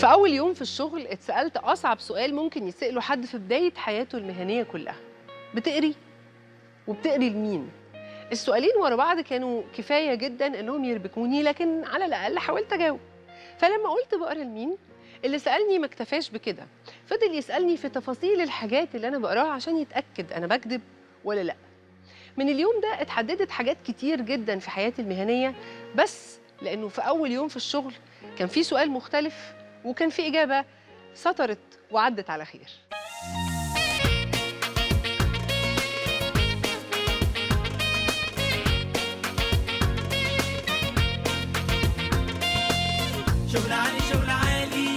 في أول يوم في الشغل اتسألت أصعب سؤال ممكن يسأله حد في بداية حياته المهنية كلها بتقري؟ وبتقري لمين؟ السؤالين ورا بعض كانوا كفاية جدا إنهم يربكوني لكن على الأقل حاولت أجاوب فلما قلت بقرا لمين اللي سألني ما اكتفاش بكده فضل يسألني في تفاصيل الحاجات اللي أنا بقراها عشان يتأكد أنا بكذب ولا لأ من اليوم ده اتحددت حاجات كتير جدا في حياتي المهنية بس لأنه في أول يوم في الشغل كان في سؤال مختلف وكان في إجابة سطرت وعدت على خير شغل عالي شغل عالي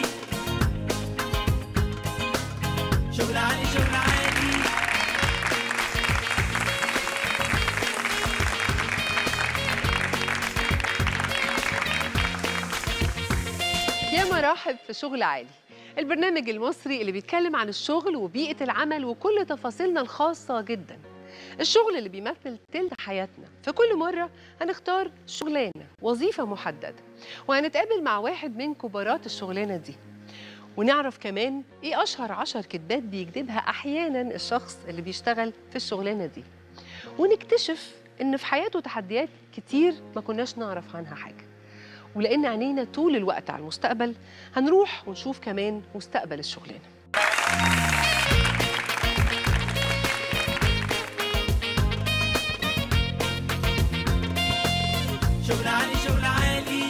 شغل عالي شغل عالي يا مرحب في شغل عالي البرنامج المصري اللي بيتكلم عن الشغل وبيئة العمل وكل تفاصيلنا الخاصة جدا الشغل اللي بيمثل تلت حياتنا في كل مرة هنختار شغلانة وظيفة محددة وهنتقابل مع واحد من كبارات الشغلانة دي ونعرف كمان ايه اشهر عشر كدبات بيكذبها احيانا الشخص اللي بيشتغل في الشغلانة دي ونكتشف ان في حياته تحديات كتير ما كناش نعرف عنها حاجة ولان عينينا طول الوقت على المستقبل هنروح ونشوف كمان مستقبل الشغلانه شغل عالي شغل عالي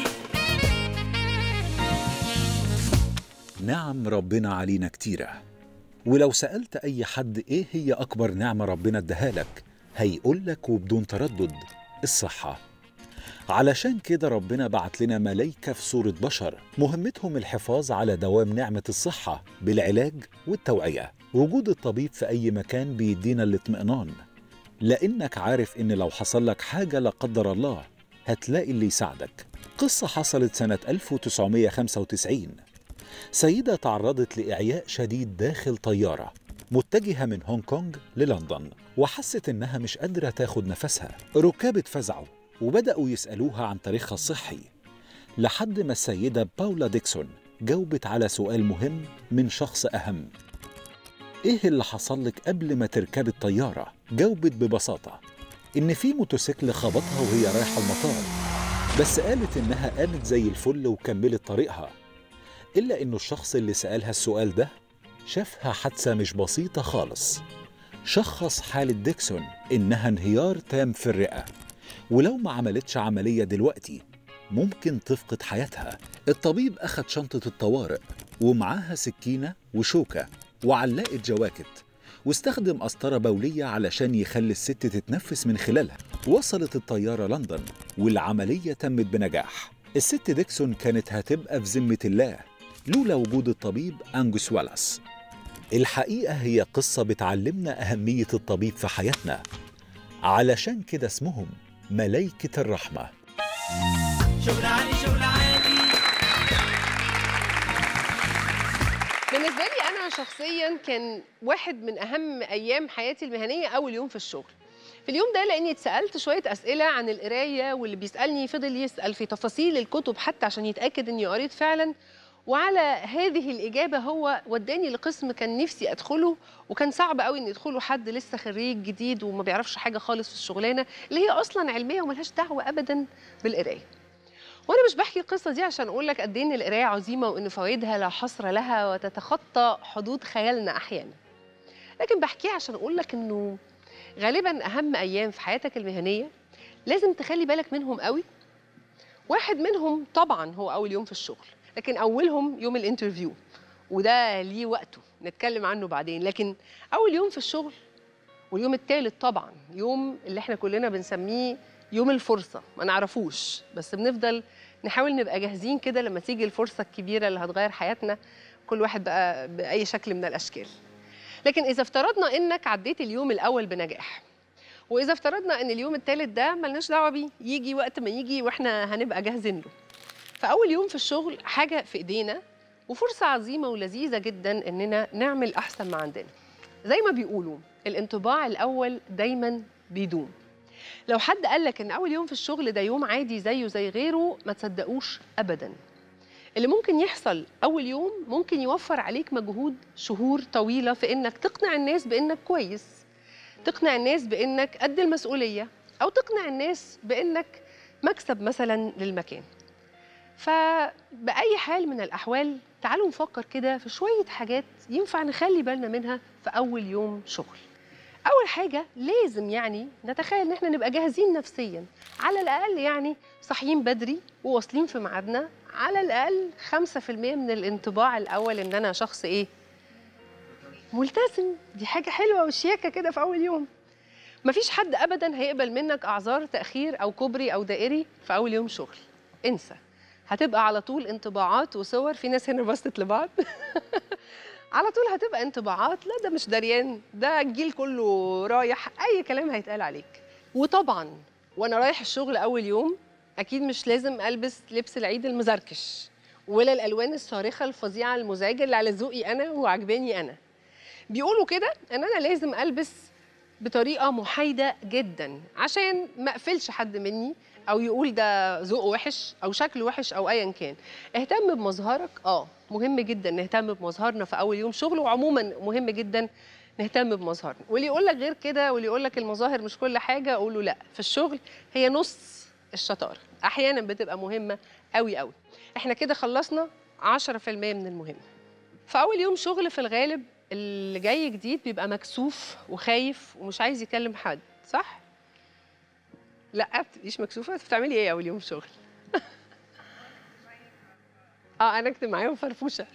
نعم ربنا علينا كتيرة ولو سألت أي حد إيه هي أكبر نعمة ربنا اداها لك هيقول لك وبدون تردد الصحة علشان كده ربنا بعت لنا ملايكة في صورة بشر مهمتهم الحفاظ على دوام نعمة الصحة بالعلاج والتوعية وجود الطبيب في أي مكان بيدينا الاطمئنان لأنك عارف إن لو حصل لك حاجة لا قدر الله هتلاقي اللي يساعدك قصة حصلت سنة 1995 سيدة تعرضت لإعياء شديد داخل طيارة متجهة من هونج كونج للندن وحست إنها مش قادرة تاخد نفسها ركاب اتفزعوا وبدأوا يسألوها عن تاريخها الصحي لحد ما السيدة باولا ديكسون جاوبت على سؤال مهم من شخص أهم إيه اللي حصل لك قبل ما تركبي الطيارة؟ جاوبت ببساطة إن في موتوسيكل خبطها وهي رايحة المطار بس قالت إنها قامت زي الفل وكملت طريقها إلا إنه الشخص اللي سألها السؤال ده شافها حادثة مش بسيطة خالص شخص حالة ديكسون إنها انهيار تام في الرئة ولو ما عملتش عملية دلوقتي ممكن تفقد حياتها الطبيب أخد شنطة الطوارئ ومعاها سكينة وشوكة وعلاقة جواكت واستخدم قسطرة بولية علشان يخلي الست تتنفس من خلالها وصلت الطيارة لندن والعملية تمت بنجاح الست ديكسون كانت هتبقى في ذمة الله لولا وجود الطبيب أنجوس والاس الحقيقة هي قصة بتعلمنا أهمية الطبيب في حياتنا علشان كده اسمهم ملايكة الرحمة شغل عالي شغل عالي بالنسبه لي انا شخصيا كان واحد من اهم ايام حياتي المهنيه اول يوم في الشغل في اليوم ده لاني اتسالت شويه اسئله عن القرايه واللي بيسالني فضل يسال في تفاصيل الكتب حتى عشان يتاكد اني قريت فعلا وعلى هذه الاجابه هو وداني لقسم كان نفسي ادخله وكان صعب قوي ان يدخله حد لسه خريج جديد وما بيعرفش حاجه خالص في الشغلانه اللي هي اصلا علميه وملهاش دعوه ابدا بالقرايه وانا مش بحكي القصه دي عشان اقول لك قد ايه ان القرايه عظيمه وان فوائدها لا حصر لها وتتخطى حدود خيالنا احيانا لكن بحكيها عشان اقول لك انه غالبا اهم ايام في حياتك المهنيه لازم تخلي بالك منهم قوي واحد منهم طبعا هو اول يوم في الشغل لكن اولهم يوم الانترفيو وده ليه وقته نتكلم عنه بعدين لكن اول يوم في الشغل واليوم الثالث طبعا يوم اللي احنا كلنا بنسميه يوم الفرصه ما نعرفوش بس بنفضل نحاول نبقى جاهزين كده لما تيجي الفرصه الكبيره اللي هتغير حياتنا كل واحد بقى باي شكل من الاشكال لكن اذا افترضنا انك عديت اليوم الاول بنجاح واذا افترضنا ان اليوم الثالث ده ملناش دعوه بيه يجي وقت ما يجي واحنا هنبقى جاهزين له فاول يوم في الشغل حاجه في ايدينا وفرصه عظيمه ولذيذه جدا اننا نعمل احسن ما عندنا زي ما بيقولوا الانطباع الاول دايما بيدوم لو حد قال لك ان اول يوم في الشغل ده يوم عادي زيه زي غيره ما تصدقوش ابدا اللي ممكن يحصل اول يوم ممكن يوفر عليك مجهود شهور طويله في انك تقنع الناس بانك كويس تقنع الناس بانك قد المسؤوليه او تقنع الناس بانك مكسب مثلا للمكان فبأي حال من الأحوال تعالوا نفكر كده في شوية حاجات ينفع نخلي بالنا منها في أول يوم شغل أول حاجة لازم يعني نتخيل إن إحنا نبقى جاهزين نفسيا على الأقل يعني صاحيين بدري وواصلين في ميعادنا على الأقل 5% من الانطباع الأول إن أنا شخص إيه؟ ملتزم دي حاجة حلوة وشياكة كده في أول يوم مفيش حد أبدا هيقبل منك أعذار تأخير أو كوبري أو دائري في أول يوم شغل انسى هتبقى على طول انطباعات وصور في ناس هنا بصت لبعض على طول هتبقى انطباعات لا ده مش دريان ده الجيل كله رايح اي كلام هيتقال عليك وطبعا وانا رايح الشغل اول يوم اكيد مش لازم البس لبس العيد المزركش ولا الالوان الصارخه الفظيعه المزعجه اللي على ذوقي انا وعجباني انا بيقولوا كده ان انا لازم البس بطريقه محايده جدا عشان ما اقفلش حد مني او يقول ده ذوقه وحش او شكله وحش او ايا كان اهتم بمظهرك اه مهم جدا نهتم بمظهرنا في اول يوم شغل وعموما مهم جدا نهتم بمظهرنا واللي يقول لك غير كده واللي يقول لك المظاهر مش كل حاجه اقول له لا في الشغل هي نص الشطاره احيانا بتبقى مهمه قوي قوي احنا كده خلصنا 10% من المهم في اول يوم شغل في الغالب اللي جاي جديد بيبقى مكسوف وخايف ومش عايز يكلم حد صح لا ما بتبقيش مكسوفه بتعملي ايه اول يوم شغل اه انا اجتماعيه وفرفوشه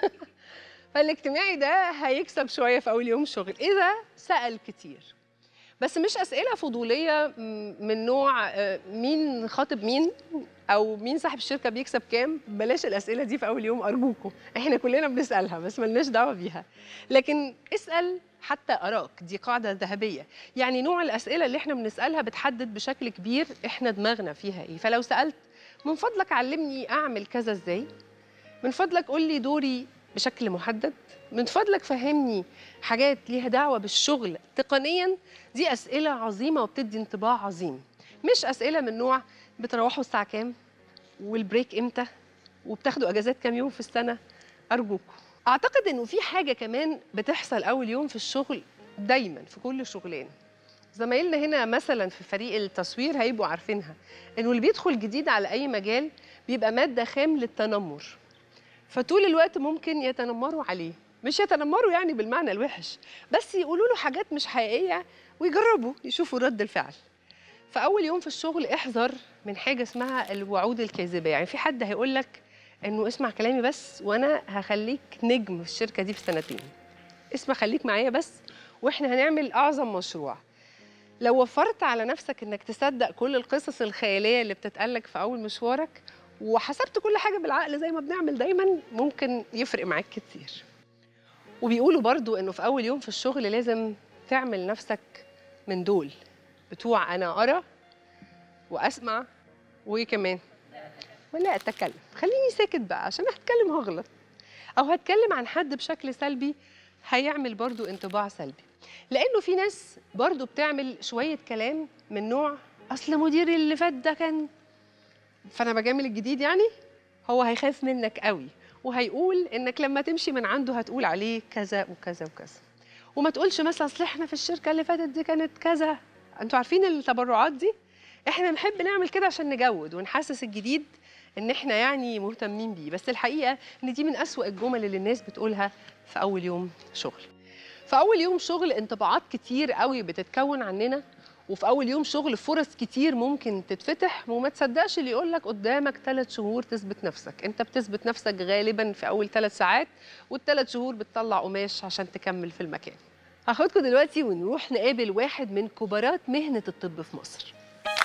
فالاجتماعي ده هيكسب شويه في اول يوم شغل اذا سال كتير بس مش اسئله فضوليه م- من نوع آه، مين خاطب مين او مين صاحب الشركه بيكسب كام بلاش الاسئله دي في اول يوم ارجوكم احنا كلنا بنسالها بس ملناش دعوه بيها لكن اسال حتى اراك دي قاعده ذهبيه يعني نوع الاسئله اللي احنا بنسالها بتحدد بشكل كبير احنا دماغنا فيها ايه فلو سالت من فضلك علمني اعمل كذا ازاي من فضلك قول لي دوري بشكل محدد من فضلك فهمني حاجات ليها دعوه بالشغل تقنيا دي اسئله عظيمه وبتدي انطباع عظيم مش اسئله من نوع بتروحوا الساعه كام والبريك امتى وبتاخدوا اجازات كام يوم في السنه ارجوكم اعتقد انه في حاجه كمان بتحصل اول يوم في الشغل دايما في كل شغلانه زمايلنا هنا مثلا في فريق التصوير هيبقوا عارفينها انه اللي بيدخل جديد على اي مجال بيبقى ماده خام للتنمر فطول الوقت ممكن يتنمروا عليه مش يتنمروا يعني بالمعنى الوحش بس يقولوا له حاجات مش حقيقيه ويجربوا يشوفوا رد الفعل فاول يوم في الشغل احذر من حاجه اسمها الوعود الكاذبه يعني في حد هيقول لك انه اسمع كلامي بس وانا هخليك نجم في الشركه دي في سنتين اسمع خليك معايا بس واحنا هنعمل اعظم مشروع لو وفرت على نفسك انك تصدق كل القصص الخياليه اللي بتتقالك في اول مشوارك وحسبت كل حاجه بالعقل زي ما بنعمل دايما ممكن يفرق معاك كتير وبيقولوا برضو انه في اول يوم في الشغل لازم تعمل نفسك من دول بتوع انا ارى واسمع وايه كمان ولا اتكلم خليني ساكت بقى عشان هتكلم هغلط او هتكلم عن حد بشكل سلبي هيعمل برضو انطباع سلبي لانه في ناس برضو بتعمل شويه كلام من نوع اصل مديري اللي فات ده كان فانا بجامل الجديد يعني هو هيخاف منك قوي وهيقول انك لما تمشي من عنده هتقول عليه كذا وكذا وكذا وما تقولش مثلا اصل احنا في الشركه اللي فاتت دي كانت كذا انتوا عارفين التبرعات دي احنا نحب نعمل كده عشان نجود ونحسس الجديد ان احنا يعني مهتمين بيه بس الحقيقه ان دي من اسوأ الجمل اللي الناس بتقولها في اول يوم شغل في اول يوم شغل انطباعات كتير قوي بتتكون عننا وفي اول يوم شغل فرص كتير ممكن تتفتح وما تصدقش اللي يقول لك قدامك ثلاث شهور تثبت نفسك انت بتثبت نفسك غالبا في اول ثلاث ساعات والثلاث شهور بتطلع قماش عشان تكمل في المكان هاخدكم دلوقتي ونروح نقابل واحد من كبارات مهنه الطب في مصر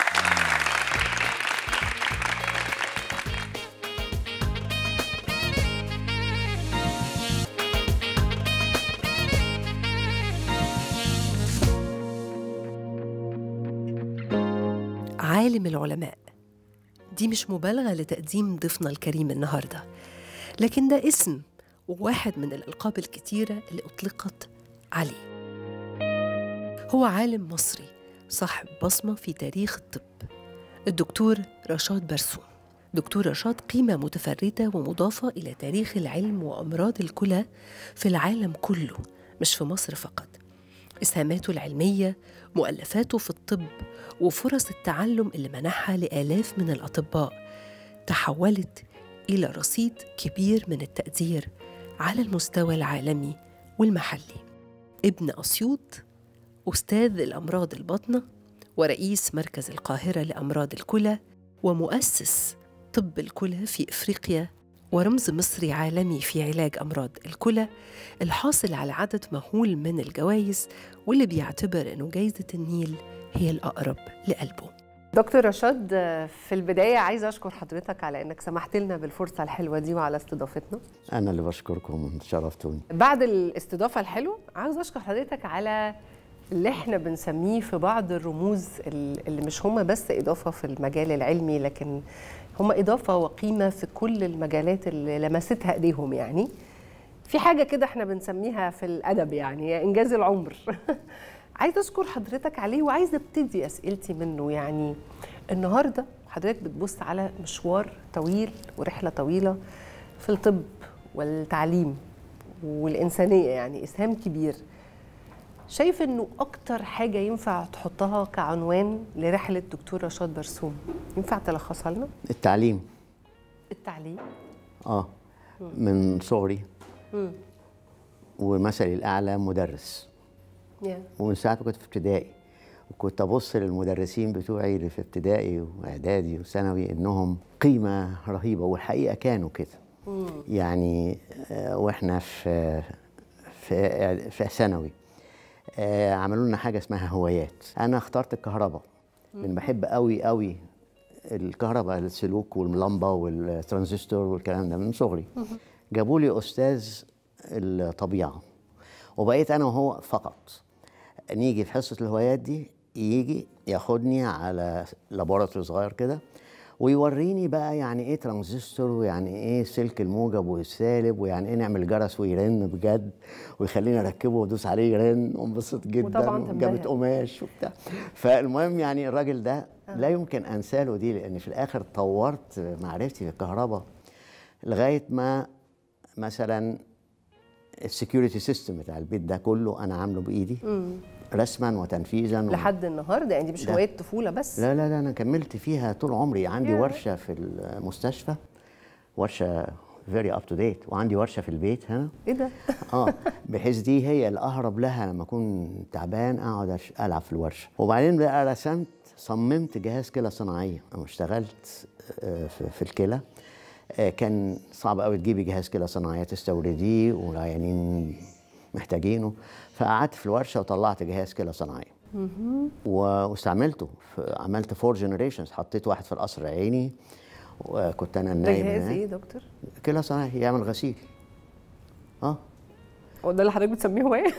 عالم العلماء دي مش مبالغة لتقديم ضيفنا الكريم النهاردة لكن ده اسم وواحد من الألقاب الكتيرة اللي أطلقت عليه هو عالم مصري صاحب بصمة في تاريخ الطب الدكتور رشاد برسوم دكتور رشاد قيمة متفردة ومضافة إلى تاريخ العلم وأمراض الكلى في العالم كله مش في مصر فقط إسهاماته العلمية مؤلفاته في الطب وفرص التعلم اللي منحها لآلاف من الأطباء تحولت إلى رصيد كبير من التقدير على المستوى العالمي والمحلي ابن أسيوط أستاذ الأمراض الباطنة ورئيس مركز القاهرة لأمراض الكلى ومؤسس طب الكلى في إفريقيا ورمز مصري عالمي في علاج أمراض الكلى الحاصل على عدد مهول من الجوائز واللي بيعتبر أنه جايزة النيل هي الأقرب لقلبه دكتور رشاد في البداية عايزة أشكر حضرتك على إنك سمحت لنا بالفرصة الحلوة دي وعلى استضافتنا أنا اللي بشكركم شرفتوني بعد الاستضافة الحلوة عاوز أشكر حضرتك على اللي احنا بنسميه في بعض الرموز اللي مش هم بس إضافة في المجال العلمي لكن هم إضافة وقيمة في كل المجالات اللي لمستها إيديهم يعني في حاجة كده احنا بنسميها في الأدب يعني إنجاز العمر عايزه اشكر حضرتك عليه وعايزه ابتدي اسئلتي منه يعني النهارده حضرتك بتبص على مشوار طويل ورحله طويله في الطب والتعليم والانسانيه يعني اسهام كبير شايف انه اكتر حاجه ينفع تحطها كعنوان لرحله دكتور رشاد برسوم ينفع تلخصها لنا التعليم التعليم اه من صغري ومثلي الأعلى مدرس yeah. ومن ساعة ما كنت في ابتدائي وكنت أبص للمدرسين بتوعي اللي في ابتدائي وإعدادي وثانوي إنهم قيمة رهيبة والحقيقة كانوا كده يعني آه، وإحنا في في إعد- في ثانوي آه، عملوا لنا حاجة اسمها هوايات أنا اخترت الكهرباء من بحب قوي قوي الكهرباء السلوك واللمبة والترانزستور والكلام ده من صغري جابوا لي أستاذ الطبيعة وبقيت أنا وهو فقط نيجي في حصة الهوايات دي يجي ياخدني على لابوراتوري صغير كده ويوريني بقى يعني ايه ترانزستور ويعني ايه سلك الموجب والسالب ويعني ايه نعمل جرس ويرن بجد ويخليني اركبه وادوس عليه يرن وانبسط جدا وطبعاً وجابت تنبهر. قماش وبتاع فالمهم يعني الراجل ده لا يمكن انسى له دي لان في الاخر طورت معرفتي في الكهرباء لغايه ما مثلا السكيورتي سيستم بتاع البيت ده كله انا عامله بايدي رسما وتنفيذا و... لحد النهارده يعني دي مش ده. هوايه طفوله بس لا لا لا انا كملت فيها طول عمري عندي ياه. ورشه في المستشفى ورشه فيري اب تو ديت وعندي ورشه في البيت هنا ايه ده اه بحيث دي هي الاقرب لها لما اكون تعبان اقعد أش- العب في الورشه وبعدين بقى رسمت صممت جهاز كلى صناعيه انا اشتغلت آه، في في الكلى آه، كان صعب قوي تجيبي جهاز كلى صناعيه تستورديه والعيانين محتاجينه فقعدت في الورشه وطلعت جهاز كلى صناعيه و- واستعملته في- عملت فور جنريشنز حطيت واحد في القصر العيني وكنت انا ده النايم جهاز هناك. ايه يا دكتور؟ كلى صناعي يعمل غسيل اه هو ده اللي حضرتك بتسميه هوايه؟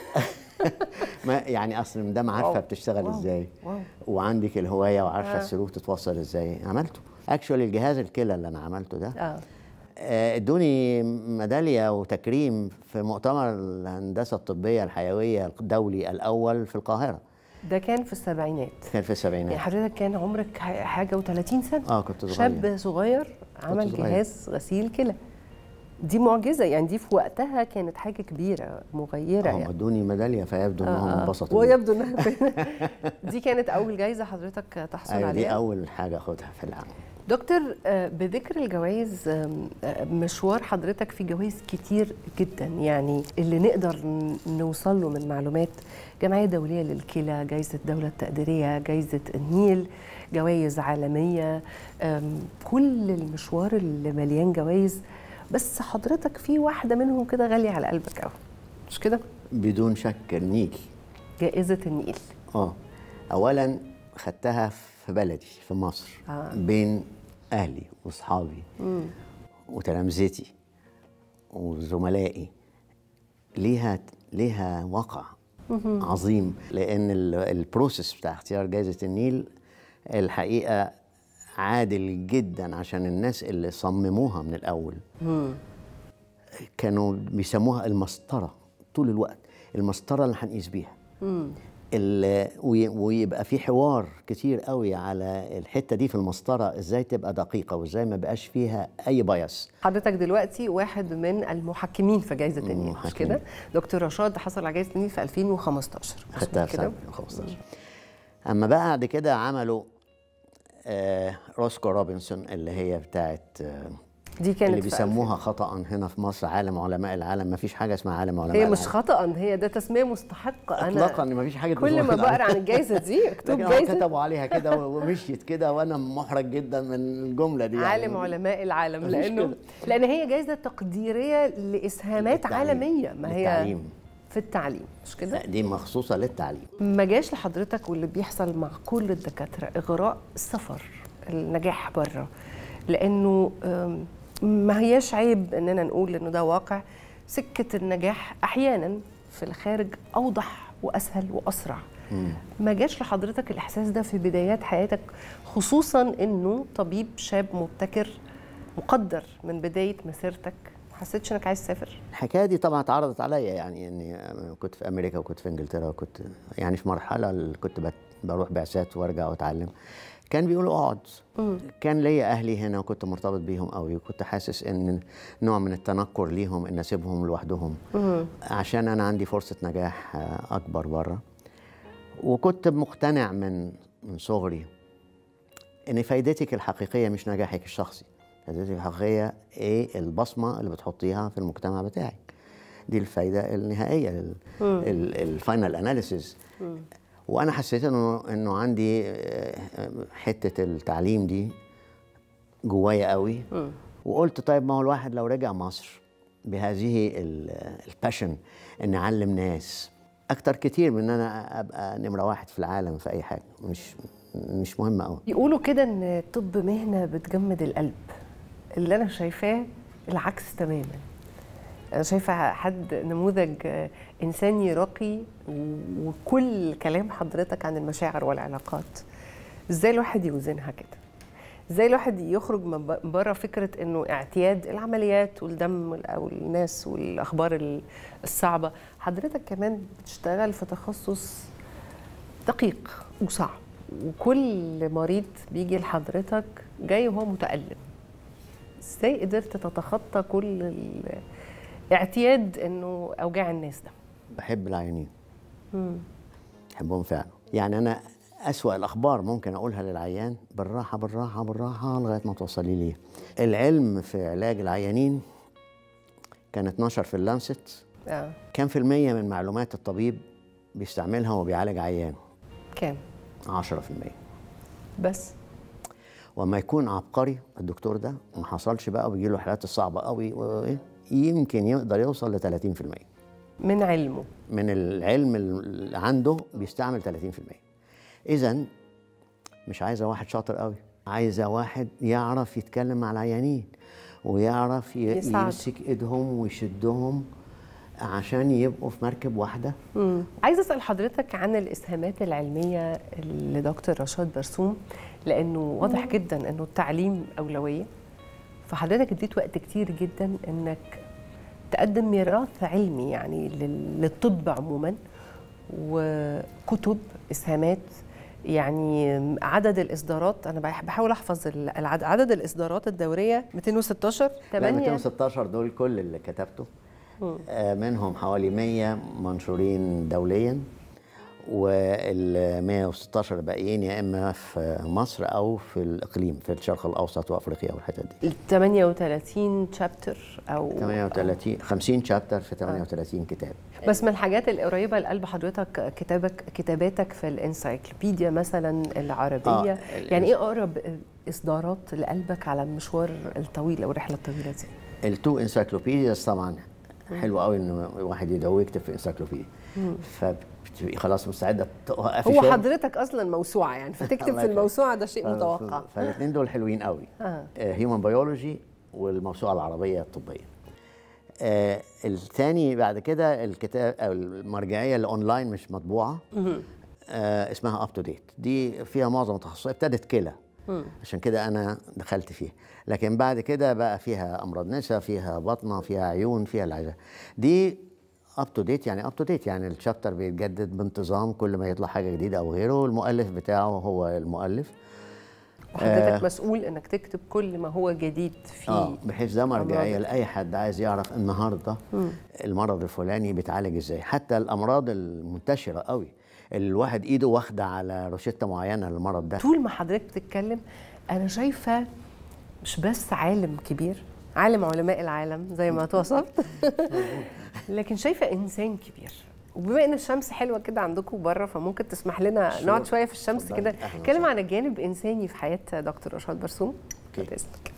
ما يعني اصل ده عارفه واو. بتشتغل واو. ازاي واو. وعندك الهوايه وعارفه آه. السلوك تتوصل ازاي عملته اكشولي الجهاز الكلى اللي انا عملته ده اه آه، ادوني ميداليه وتكريم في مؤتمر الهندسه الطبيه الحيويه الدولي الاول في القاهره ده كان في السبعينات كان في يعني السبعينات حضرتك كان عمرك ح- حاجه و30 سنه اه كنت صغير شاب صغير عمل صغير. جهاز غسيل كلى دي معجزه يعني دي في وقتها كانت حاجه كبيره مغيره هم يعني ادوني ميداليه فيبدو انهم آه، آه. انبسطوا بيها. ويبدو انها دي كانت اول جايزه حضرتك تحصل ايوه دي عليها اول حاجه اخدها في العالم دكتور آه، بذكر الجوائز آم، آه، مشوار حضرتك في جوائز كتير جدا يعني اللي نقدر ن- نوصل له من معلومات جمعية دولية للكلى جائزة الدولة التقديرية جائزة النيل جوائز عالمية آم، كل المشوار اللي مليان جوائز بس حضرتك في واحدة منهم كده غالية على قلبك قوي مش كده؟ بدون شك النيجي جائزة النيل اه اولا خدتها في بلدي في مصر آه. بين اهلي واصحابي وتلامذتي وزملائي ليها ليها وقع عظيم لان ال- البروسيس بتاع اختيار جائزه النيل الحقيقه عادل جدا عشان الناس اللي صمموها من الاول كانوا بيسموها المسطره طول الوقت المسطره اللي هنقيس بيها ال- وي- ويبقى في حوار كتير قوي على الحته دي في المسطره ازاي تبقى دقيقه وازاي ما بقاش فيها اي بايس حضرتك دلوقتي واحد من المحكمين في جائزه النيل مش محكمين. كده دكتور رشاد حصل على جائزه النيل في 2015 خدتها مظبوط في كده سنه 2015 اما بقى بعد كده عملوا آه روسكو روبنسون اللي هي بتاعت آه دي كانت اللي في بيسموها خطا هنا في مصر عالم علماء العالم ما فيش حاجه اسمها عالم علماء هي مش العالم. خطأ هي ده تسمية مستحقة أنا اطلاقا ما فيش حاجه كل اسمها ما عالم. بقرا عن الجائزة دي مكتوب لكن هو جائزة كتبوا عليها كده ومشيت كده وانا محرج جدا من الجمله دي يعني. عالم علماء العالم مفيش لأنه كده. لأن هي جائزة تقديرية لإسهامات للتعليم. عالمية ما هي للتعليم. في التعليم مش كده؟ لا دي مخصوصه للتعليم ما جاش لحضرتك واللي بيحصل مع كل الدكاترة إغراء السفر النجاح بره لأنه أم، ما هياش عيب إننا نقول إنه ده واقع سكة النجاح أحيانا في الخارج أوضح وأسهل وأسرع ما جاش لحضرتك الإحساس ده في بدايات حياتك خصوصا إنه طبيب شاب مبتكر مقدر من بداية مسيرتك ما حسيتش إنك عايز تسافر؟ الحكايه دي طبعا اتعرضت عليا يعني اني كنت في امريكا وكنت في انجلترا وكنت يعني في مرحله اللي كنت بت- بروح بعثات وارجع واتعلم كان بيقولوا اقعد كان ليا اهلي هنا وكنت مرتبط بيهم قوي وكنت حاسس ان نوع من التنكر ليهم ان اسيبهم لوحدهم عشان انا عندي فرصه نجاح آه، اكبر بره وكنت مقتنع من من صغري ان فايدتك الحقيقيه مش نجاحك الشخصي فايدتك الحقيقيه ايه البصمه اللي بتحطيها في المجتمع بتاعك دي الفايده النهائيه الفاينل اناليسيز وانا حسيت انه انه عندي آه، آه، حته التعليم دي جوايا قوي وقلت طيب ما هو الواحد لو رجع مصر بهذه الباشن ان اعلم ناس اكتر كتير من ان انا ابقى نمره واحد في العالم في اي حاجه مش مش مهم قوي يقولوا كده ان الطب مهنه بتجمد القلب اللي انا شايفاه العكس تماما انا شايفه حد نموذج آه، انساني راقي و- وكل كلام حضرتك عن المشاعر والعلاقات ازاي الواحد يوزنها كده ازاي الواحد يخرج من ب- بره فكره انه اعتياد العمليات والدم وال- او الناس والاخبار ال- الصعبه حضرتك كمان بتشتغل في تخصص دقيق وصعب وكل مريض بيجي لحضرتك جاي وهو متألم ازاي قدرت تتخطى كل الاعتياد انه اوجاع الناس ده بحب العيانين بحبهم فعلا يعني انا أسوأ الأخبار ممكن أقولها للعيان بالراحة بالراحة بالراحة لغاية ما توصلي ليه العلم في علاج العيانين كان 12 في اللانست اه كام في المية من معلومات الطبيب بيستعملها وهو بيعالج عيان كام 10 في المية بس وما يكون عبقري الدكتور ده ما حصلش بقى وبيجي له الحالات الصعبة قوي وإيه، يمكن يقدر يوصل ل 30% من علمه من العلم اللي عنده بيستعمل 30% اذا مش عايزه واحد شاطر قوي عايزه واحد يعرف يتكلم مع العيانين ويعرف ي- يساعد. يمسك ايدهم ويشدهم عشان يبقوا في مركب واحده مم. عايزه اسال حضرتك عن الاسهامات العلميه لدكتور رشاد برسوم لانه واضح جدا انه التعليم اولويه فحضرتك اديت وقت كتير جدا انك تقدم ميراث علمي يعني لل- للطب عموما وكتب اسهامات يعني عدد الاصدارات انا بح- بحاول احفظ ال- العد- عدد الاصدارات الدوريه 216 لا 8 216 دول كل اللي كتبته آه، منهم حوالي 100 منشورين دوليا وال 116 الباقيين يا اما في مصر او في الاقليم في الشرق الاوسط وافريقيا والحتت دي ال 38 شابتر او 38 50 شابتر في 38 كتاب بس من الحاجات القريبه لقلب حضرتك كتابك كتاباتك في الانسايكلوبيديا مثلا العربيه آه، ال- يعني ايه اقرب اصدارات لقلبك على المشوار الطويل او الرحله الطويله دي التو انسايكلوبيدياز طبعا حلو قوي انه واحد يدعوه يكتب في انسايكلوبيديا فبتبقي خلاص مستعده توقفي هو شغل. حضرتك اصلا موسوعه يعني فتكتب الله في يخليك. الموسوعه ده شيء ف- متوقع فالاثنين دول حلوين قوي آه. هيومن بيولوجي والموسوعه العربيه الطبيه آه الثاني بعد كده الكتاب او المرجعيه اللي اونلاين مش مطبوعه آه اسمها اب تو ديت دي فيها معظم التخصصات ابتدت كلى عشان كده انا دخلت فيها لكن بعد كده بقى فيها امراض نساء فيها بطنه فيها عيون فيها العجة دي اب تو ديت يعني اب تو ديت يعني الشابتر بيتجدد بانتظام كل ما يطلع حاجه جديده او غيره والمؤلف بتاعه هو المؤلف وحضرتك مسؤول انك تكتب كل ما هو جديد في اه بحيث ده مرجعيه أمراض. لاي حد عايز يعرف النهارده المرض الفلاني بيتعالج ازاي حتى الامراض المنتشره قوي الواحد ايده واخده على روشته معينه للمرض ده طول ما حضرتك بتتكلم انا شايفه مش بس عالم كبير عالم علماء العالم زي ما توصفت لكن شايفه انسان كبير وبما ان الشمس حلوه كده عندكم بره فممكن تسمح لنا Sure. نقعد شويه في الشمس اتفضلي. كده أهلاً نتكلم وسهلاً. عن الجانب الانساني في حياه دكتور رشاد برسوم أوكي. بعد اذنك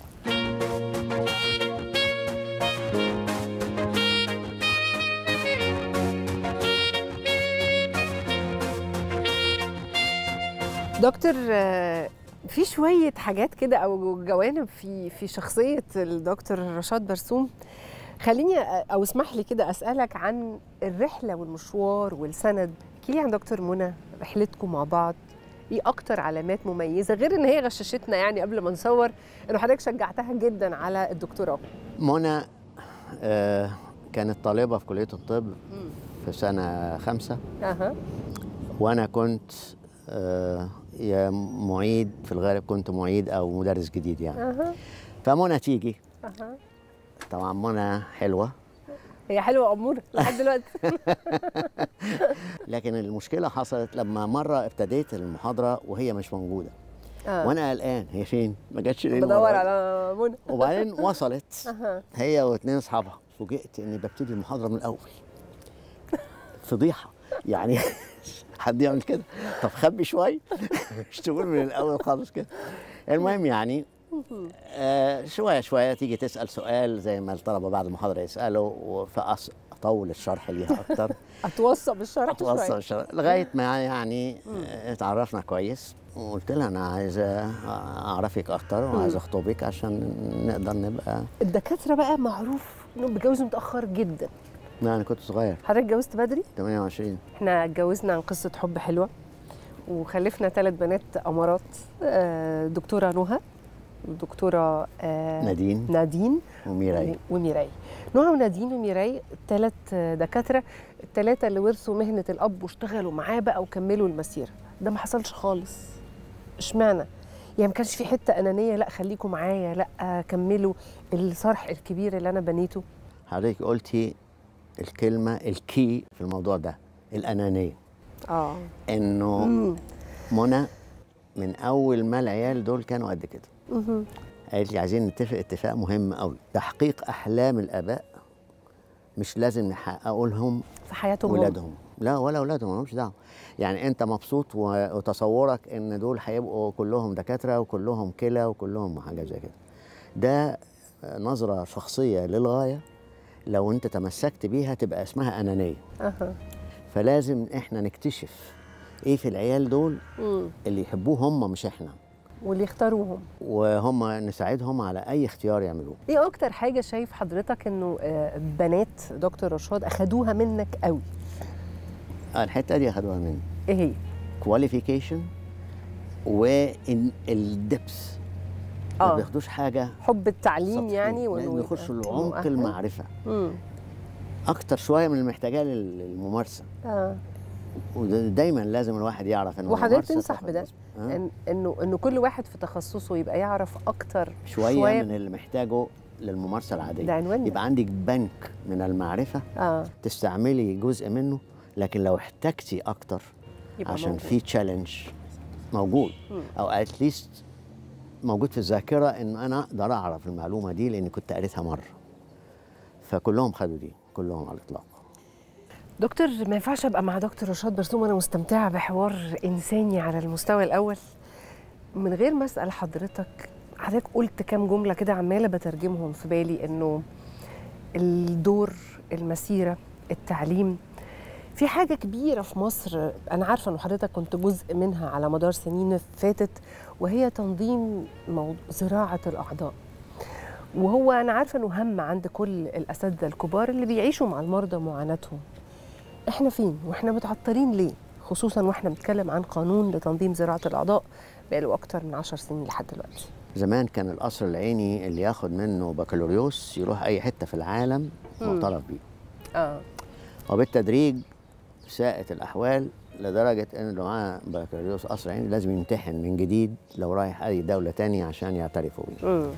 دكتور آه، في شوية حاجات كده أو جوانب في في شخصية الدكتور رشاد برسوم خليني أ- أو اسمح لي كده أسألك عن الرحلة والمشوار والسند احكي لي عن دكتور منى رحلتكم مع بعض ايه اكتر علامات مميزه غير ان هي غششتنا يعني قبل ما نصور انه حضرتك شجعتها جدا على الدكتوراه منى آه كانت طالبه في كليه الطب في سنه خمسة اها وانا كنت آه يا معيد في الغالب كنت معيد او مدرس جديد يعني اها فمنى تيجي اها طبعا منى حلوه هي حلوه اموره لحد دلوقتي لكن المشكله حصلت لما مره ابتديت المحاضره وهي مش موجوده آه. وانا قلقان هي فين ما جاتش ليه بدور المرة دي؟ على منى وبعدين وصلت اها هي واثنين اصحابها فوجئت اني ببتدي المحاضره من الاول فضيحه يعني حد يعمل كده طب خبي شويه مش تقول من الاول خالص كده المهم يعني آه شويه شويه تيجي تسال سؤال زي ما الطلبه بعد المحاضره يسالوا فاطول الشرح ليها اكتر اتوصى بالشرح اتوصل شويه الشرح لغايه ما يعني آه، اتعرفنا كويس وقلت لها انا عايزه اعرفك اكتر وعايز اخطبك عشان نقدر نبقى الدكاتره بقى معروف انهم بيتجوزوا متاخر جدا لا انا كنت صغير حضرتك اتجوزت بدري 28 احنا اتجوزنا عن قصه حب حلوه وخلفنا ثلاث بنات امارات آه، دكتوره نهى ودكتوره آه، نادين نادين وميراي وميراي نهى ونادين وميراي ثلاث دكاتره الثلاثه اللي ورثوا مهنه الاب واشتغلوا معاه بقى وكملوا المسيره ده ما حصلش خالص اشمعنى يعني ما كانش في حته انانيه لا خليكم معايا لا كملوا الصرح الكبير اللي انا بنيته حضرتك قلتي الكلمه الكي في الموضوع ده الانانيه اه انه منى من اول ما العيال دول كانوا قد كده مهم. قالت لي عايزين نتفق اتفاق مهم قوي تحقيق احلام الاباء مش لازم نحققه لهم في حياتهم هم. ولادهم لا ولا اولادهم مالهمش دعوه يعني انت مبسوط و- وتصورك ان دول هيبقوا كلهم دكاتره وكلهم كلى وكلهم حاجه زي كده ده نظره شخصيه للغايه لو انت تمسكت بيها تبقى اسمها انانيه اها فلازم احنا نكتشف ايه في العيال دول مم. اللي يحبوه هم مش احنا واللي يختاروهم وهم نساعدهم على اي اختيار يعملوه ايه اكتر حاجه شايف حضرتك انه آه، بنات دكتور رشاد اخدوها منك قوي آه، الحته دي اخدوها مني ايه هي كواليفيكيشن والدبس ما اه بياخدوش حاجه حب التعليم سطحية. يعني لازم وإنه يخشوا يبقى لعمق مؤهل. المعرفه مم. اكتر شويه من المحتاجاه لل- للممارسه اه ودايما لازم الواحد يعرف ان وحضرتك الممارسة تنصح تاخد بده جزء. آه. إن انه انه كل واحد في تخصصه يبقى يعرف اكتر شويه, شوية من اللي محتاجه للممارسه العاديه ده عنواننا. يبقى عندك بنك من المعرفه اه تستعملي جزء منه لكن لو احتجتي اكتر يبقى عشان موجود. في تشالنج موجود او اتليست موجود في الذاكره ان انا اقدر اعرف المعلومه دي لاني كنت قريتها مره فكلهم خدوا دي كلهم على الاطلاق دكتور ما ينفعش ابقى مع دكتور رشاد برسوم وانا مستمتعه بحوار انساني على المستوى الاول من غير ما اسال حضرتك حضرتك قلت كام جمله كده عماله بترجمهم في بالي انه الدور المسيره التعليم في حاجه كبيره في مصر انا عارفه ان حضرتك كنت جزء منها على مدار سنين فاتت وهي تنظيم موضوع زراعه الاعضاء وهو انا عارفه انه هم عند كل الاساتذه الكبار اللي بيعيشوا مع المرضى معاناتهم احنا فين واحنا متعطلين ليه خصوصا واحنا بنتكلم عن قانون لتنظيم زراعه الاعضاء بقاله اكتر من عشر سنين لحد دلوقتي زمان كان القصر العيني اللي ياخد منه بكالوريوس يروح اي حته في العالم معترف بيه اه وبالتدريج ساءت الاحوال لدرجه ان اللي معاه بكالوريوس قصر عيني لازم يمتحن من جديد لو رايح اي دوله تانية عشان يعترفوا بيه مم.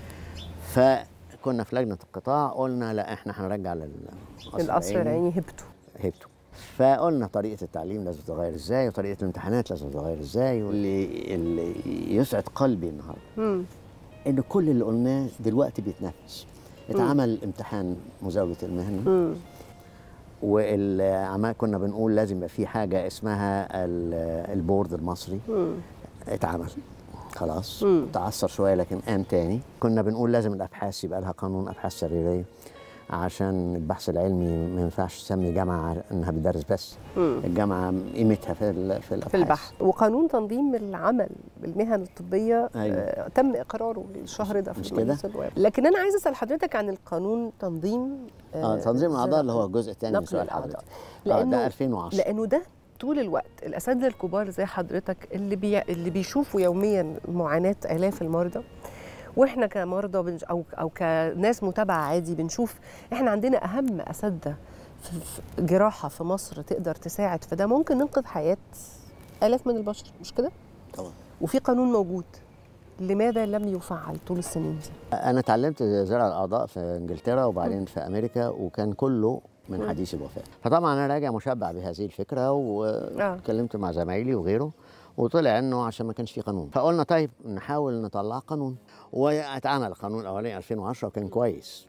فكنا في لجنه القطاع قلنا لا احنا هنرجع للقصر القصر العيني هبته هبته فقلنا طريقه التعليم لازم تتغير ازاي وطريقه الامتحانات لازم تتغير ازاي واللي اللي يسعد قلبي النهارده مم. ان كل اللي قلناه دلوقتي بيتنفذ اتعمل امتحان مزاوله المهنه مم. والعمال كنا بنقول لازم يبقى في حاجه اسمها ال- البورد المصري مم. اتعمل خلاص مم. تعثر شويه لكن قام تاني كنا بنقول لازم الابحاث يبقى لها قانون ابحاث سريريه عشان البحث العلمي ما ينفعش تسمي جامعه انها بتدرس بس مم. الجامعه قيمتها في ال- في الابحاث في البحث وقانون تنظيم العمل بالمهن الطبيه أيوة. آه تم اقراره الشهر ده في مش المجلس النواب. لكن انا عايزه اسال حضرتك عن القانون تنظيم اه تنظيم الاعضاء اللي هو الجزء الثاني من نقل سؤال الأعضاء. حضرتك اه لانه ده 2010 لانه ده طول الوقت الاساتذه الكبار زي حضرتك اللي بي... اللي بيشوفوا يوميا معاناه الاف المرضى واحنا كمرضى بنج... او او كناس متابعه عادي بنشوف احنا عندنا اهم اساتذه في في جراحه في مصر تقدر تساعد في ده ممكن ننقذ حياه الاف من البشر مش كده؟ طبعا وفي قانون موجود لماذا لم يفعل طول السنين دي؟ انا اتعلمت زرع الاعضاء في انجلترا وبعدين في امريكا وكان كله من حديث الوفاه فطبعا انا راجع مشبع بهذه الفكره واتكلمت مع زمايلي وغيره وطلع انه عشان ما كانش في قانون فقلنا طيب نحاول نطلع قانون واتعمل القانون الاولاني 2010 وكان كويس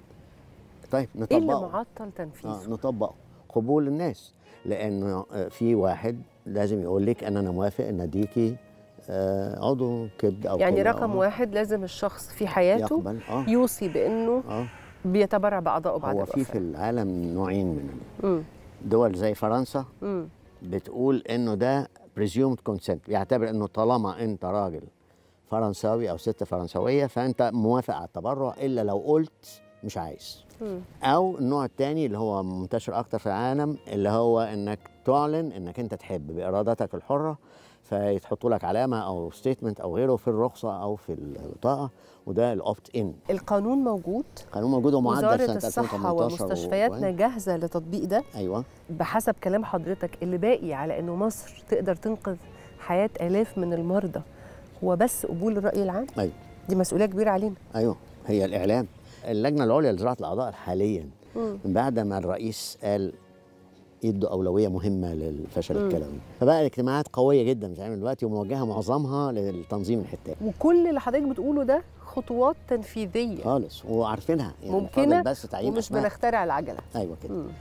طيب ايه اللي نطبقه معطل تنفيذه؟ آه نطبقه قبول الناس لانه آه، في واحد لازم يقول لك ان انا موافق ان اديكي آه، عضو كبد او يعني كلى رقم أو واحد لازم الشخص في حياته يقبل اه يوصي بانه اه بيتبرع باعضائه بعد هو في الوفاه في العالم نوعين من مم. دول زي فرنسا مم. بتقول انه ده presumed consent بيعتبر انه طالما انت راجل فرنساوي او ست فرنسويه فانت موافق على التبرع الا لو قلت مش عايز مم. او النوع الثاني اللي هو منتشر اكتر في العالم اللي هو انك تعلن انك انت تحب بارادتك الحره فيتحطوا لك علامه او ستيتمنت او غيره في الرخصه او في البطاقه وده الاوبت ان القانون موجود قانون موجود ومعدل وزارة سنه الصحة 2018 ومستشفياتنا و- جاهزة لتطبيق ده ايوه بحسب كلام حضرتك اللي باقي على انه مصر تقدر تنقذ حياة آلاف من المرضى هو بس قبول الرأي العام ايوه دي مسؤولية كبيرة علينا ايوه هي الاعلام اللجنه العليا لزراعه الاعضاء حاليا مم. من بعد ما الرئيس قال يدوا اولويه مهمه للفشل الكلوي فبقى الاجتماعات قويه جدا بتتعمل دلوقتي وموجهه معظمها للتنظيم الحتات وكل اللي حضرتك بتقوله ده خطوات تنفيذية خالص وعارفينها يعني ممكنة فاضل بس تعيين ومش أسماء. بنخترع العجلة ايوه كده مم.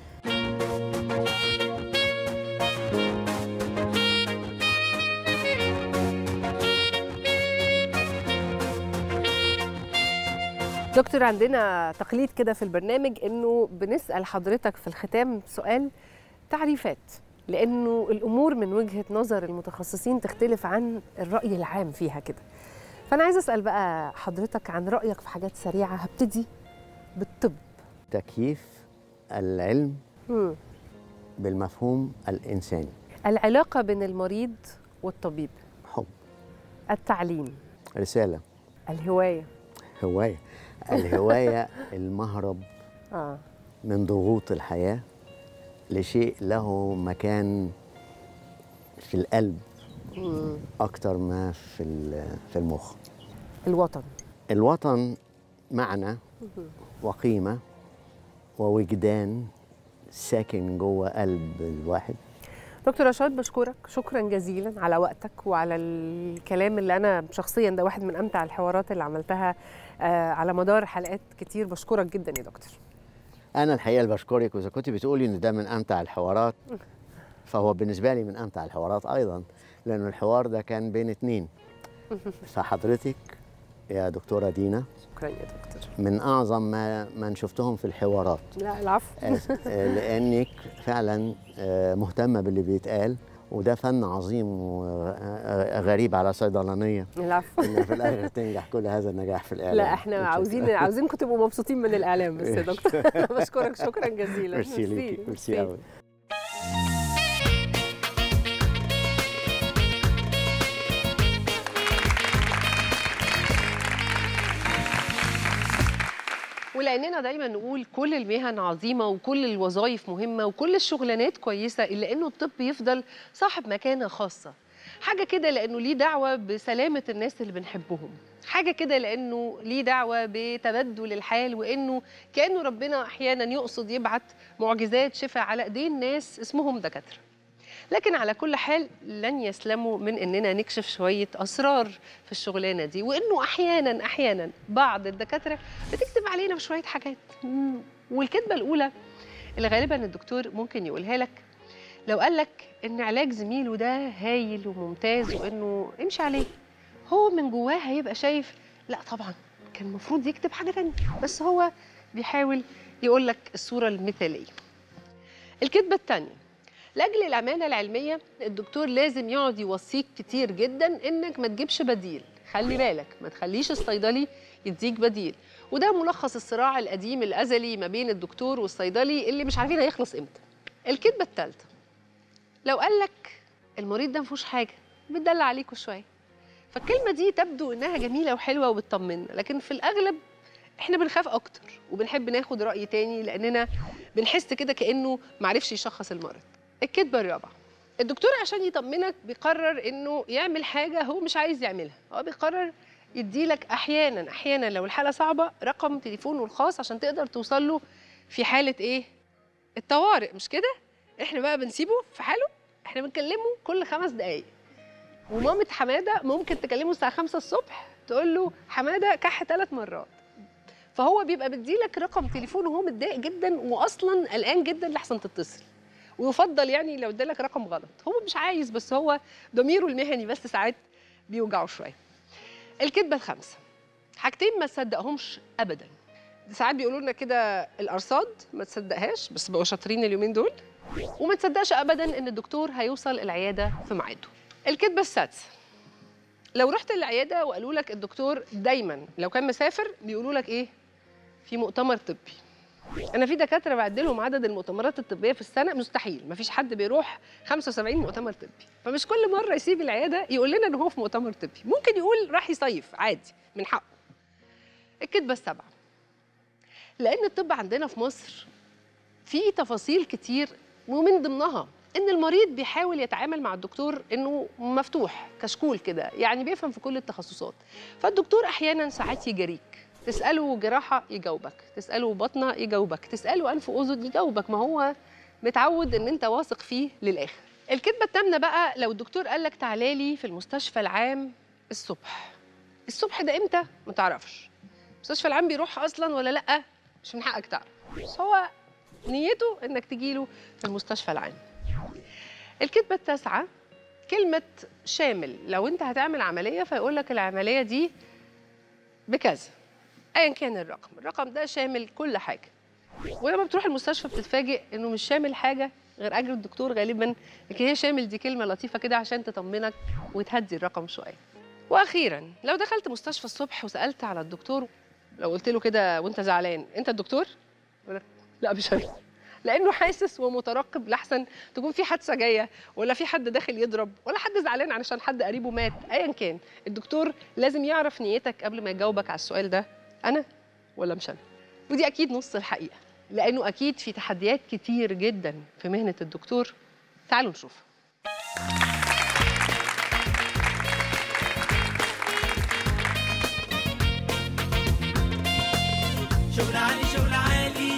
دكتور عندنا تقليد كده في البرنامج انه بنسال حضرتك في الختام سؤال تعريفات لانه الامور من وجهه نظر المتخصصين تختلف عن الراي العام فيها كده فانا عايزه اسال بقى حضرتك عن رايك في حاجات سريعه هبتدي بالطب تكييف العلم مم. بالمفهوم الانساني العلاقه بين المريض والطبيب حب التعليم رساله الهوايه هوايه الهوايه المهرب اه من ضغوط الحياه لشيء له مكان في القلب مم. اكتر ما في ال- في المخ الوطن الوطن معنى وقيمه ووجدان ساكن جوه قلب الواحد دكتور رشاد بشكرك شكرا جزيلا على وقتك وعلى الكلام اللي انا شخصيا ده واحد من امتع الحوارات اللي عملتها آه، على مدار حلقات كتير بشكرك جدا يا دكتور انا الحقيقه اللي بشكرك واذا كنت بتقولي ان ده من امتع الحوارات فهو بالنسبه لي من امتع الحوارات ايضا لان الحوار ده كان بين اتنين فحضرتك يا دكتوره دينا شكرا يا دكتور من اعظم ما من شفتهم في الحوارات لا العفو آه، لانك فعلا آه، مهتمه باللي بيتقال وده فن عظيم وغريب على صيدلانيه العفو ان في الاخر تنجح كل هذا النجاح في الاعلام لا احنا عاوزين عاوزينكم تبقوا مبسوطين من الاعلام بس يا دكتور بشكرك شكرا جزيلا ميرسي ليكي ميرسي قوي ولاننا دايما نقول كل المهن عظيمه وكل الوظائف مهمه وكل الشغلانات كويسه الا انه الطب يفضل صاحب مكانه خاصه حاجه كده لانه ليه دعوه بسلامه الناس اللي بنحبهم حاجه كده لانه ليه دعوه بتبدل الحال وانه كانه ربنا احيانا يقصد يبعت معجزات شفاء على ايدين ناس اسمهم دكاتره لكن على كل حال لن يسلموا من اننا نكشف شويه اسرار في الشغلانه دي وانه احيانا احيانا بعض الدكاتره بتكتب علينا بشويه حاجات مم. والكذبه الاولى اللي غالبا الدكتور ممكن يقولها لك لو قال لك ان علاج زميله ده هايل وممتاز وانه امشي عليه هو من جواه هيبقى شايف لا طبعا كان المفروض يكتب حاجه تانية بس هو بيحاول يقول لك الصوره المثاليه الكذبه الثانيه لاجل الامانه العلميه الدكتور لازم يقعد يوصيك كتير جدا انك ما تجيبش بديل خلي بالك ما تخليش الصيدلي يديك بديل وده ملخص الصراع القديم الازلي ما بين الدكتور والصيدلي اللي مش عارفين هيخلص امتى الكذبه الثالثه لو قال لك المريض ده ما فيهوش حاجه بتدلع عليكوا شويه فالكلمه دي تبدو انها جميله وحلوه وبتطمنا لكن في الاغلب احنا بنخاف اكتر وبنحب ناخد راي تاني لاننا بنحس كده كانه معرفش يشخص المرض الكذبه الرابعه الدكتور عشان يطمنك بيقرر انه يعمل حاجه هو مش عايز يعملها هو بيقرر يديلك احيانا احيانا لو الحاله صعبه رقم تليفونه الخاص عشان تقدر توصل له في حاله ايه الطوارئ مش كده احنا بقى بنسيبه في حاله احنا بنكلمه كل خمس دقايق ومامة حماده ممكن تكلمه الساعه 5 الصبح تقول له حماده كح ثلاث مرات فهو بيبقى مديلك رقم تليفونه وهو متضايق جدا واصلا قلقان جدا لحسن تتصل ويفضل يعني لو ادالك رقم غلط هو مش عايز بس هو ضميره المهني بس ساعات بيوجعه شويه الكذبه الخامسه حاجتين ما تصدقهمش ابدا ساعات بيقولوا لنا كده الارصاد ما تصدقهاش بس بقوا شاطرين اليومين دول وما تصدقش ابدا ان الدكتور هيوصل العياده في ميعاده الكذبه السادسه لو رحت العياده وقالوا لك الدكتور دايما لو كان مسافر بيقولوا لك ايه في مؤتمر طبي انا في دكاتره بعد لهم عدد المؤتمرات الطبيه في السنه مستحيل مفيش حد بيروح 75 مؤتمر طبي فمش كل مره يسيب العياده يقول لنا ان هو في مؤتمر طبي ممكن يقول راح يصيف عادي من حقه الكذبه السبعه لان الطب عندنا في مصر فيه تفاصيل كتير ومن ضمنها ان المريض بيحاول يتعامل مع الدكتور انه مفتوح كشكول كده يعني بيفهم في كل التخصصات فالدكتور احيانا ساعات يجاريك تساله جراحه يجاوبك تساله بطنه يجاوبك تساله انف واذن يجاوبك ما هو متعود ان انت واثق فيه للاخر الكذبه الثامنه بقى لو الدكتور قال لك تعالى لي في المستشفى العام الصبح الصبح ده امتى ما تعرفش المستشفى العام بيروح اصلا ولا لا مش من حقك تعرف بس هو نيته انك تجيله في المستشفى العام الكذبه التاسعه كلمه شامل لو انت هتعمل عمليه فيقول لك العمليه دي بكذا ايا كان الرقم الرقم ده شامل كل حاجه ولما بتروح المستشفى بتتفاجئ انه مش شامل حاجه غير اجر الدكتور غالبا لكن هي شامل دي كلمه لطيفه كده عشان تطمنك وتهدي الرقم شويه واخيرا لو دخلت مستشفى الصبح وسالت على الدكتور لو قلت له كده وانت زعلان انت الدكتور يقول لك لا مش انا لانه حاسس ومترقب لحسن تكون في حادثه جايه ولا في حد داخل يضرب ولا حد زعلان علشان حد قريبه مات ايا كان الدكتور لازم يعرف نيتك قبل ما يجاوبك على السؤال ده انا ولا مش انا ودي اكيد نص الحقيقه لانه اكيد في تحديات كتير جدا في مهنه الدكتور تعالوا نشوف شغل عالي شغل عالي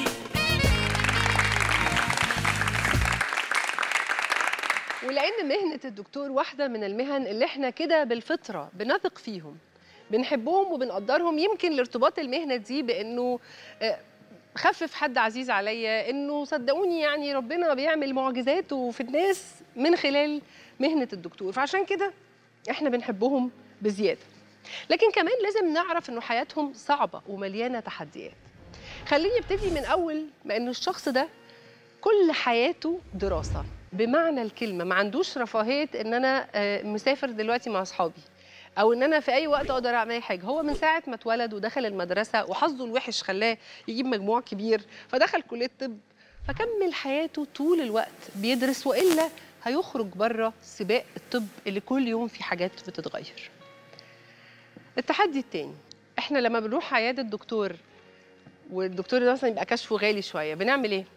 ولان مهنه الدكتور واحده من المهن اللي احنا كده بالفطره بنثق فيهم بنحبهم وبنقدرهم يمكن لارتباط المهنه دي بانه آه، خفف حد عزيز عليا انه صدقوني يعني ربنا بيعمل معجزاته في الناس من خلال مهنه الدكتور فعشان كده احنا بنحبهم بزياده لكن كمان لازم نعرف انه حياتهم صعبه ومليانه تحديات خليني ابتدي من اول ما انه الشخص ده كل حياته دراسه بمعنى الكلمه ما عندوش رفاهيه ان انا آه، مسافر دلوقتي مع اصحابي او ان انا في اي وقت اقدر اعمل اي حاجه هو من ساعه ما اتولد ودخل المدرسه وحظه الوحش خلاه يجيب مجموع كبير فدخل كليه طب فكمل حياته طول الوقت بيدرس والا هيخرج بره سباق الطب اللي كل يوم في حاجات بتتغير التحدي التاني احنا لما بنروح عياده دكتور والدكتور ده مثلا يبقى كشفه غالي شويه بنعمل ايه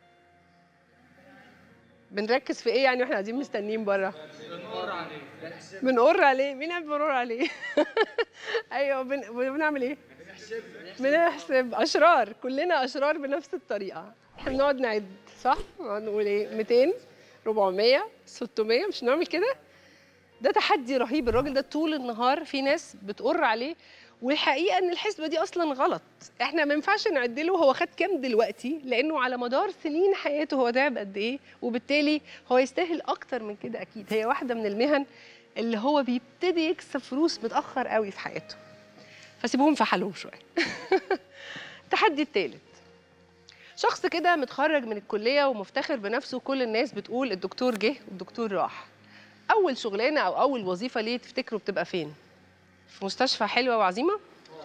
بنركز في ايه يعني واحنا قاعدين مستنيين بره بنقر عليه مين قال بنقر عليه ايوه بن... بنعمل ايه بنحسب اشرار كلنا اشرار بنفس الطريقه احنا بنقعد نعد صح نقعد نقول ايه 200 400 600 مش نعمل كده ده تحدي رهيب الراجل ده طول النهار في ناس بتقر عليه والحقيقه ان الحسبه دي اصلا غلط احنا ما ينفعش نعد له هو خد كام دلوقتي لانه على مدار سنين حياته هو تعب قد ايه وبالتالي هو يستاهل اكتر من كده اكيد هي واحده من المهن اللي هو بيبتدي يكسب فلوس متاخر قوي في حياته فسيبوهم في حالهم شويه التحدي الثالث شخص كده متخرج من الكليه ومفتخر بنفسه كل الناس بتقول الدكتور جه والدكتور راح اول شغلانه او اول وظيفه ليه تفتكروا بتبقى فين في مستشفى حلوه وعظيمه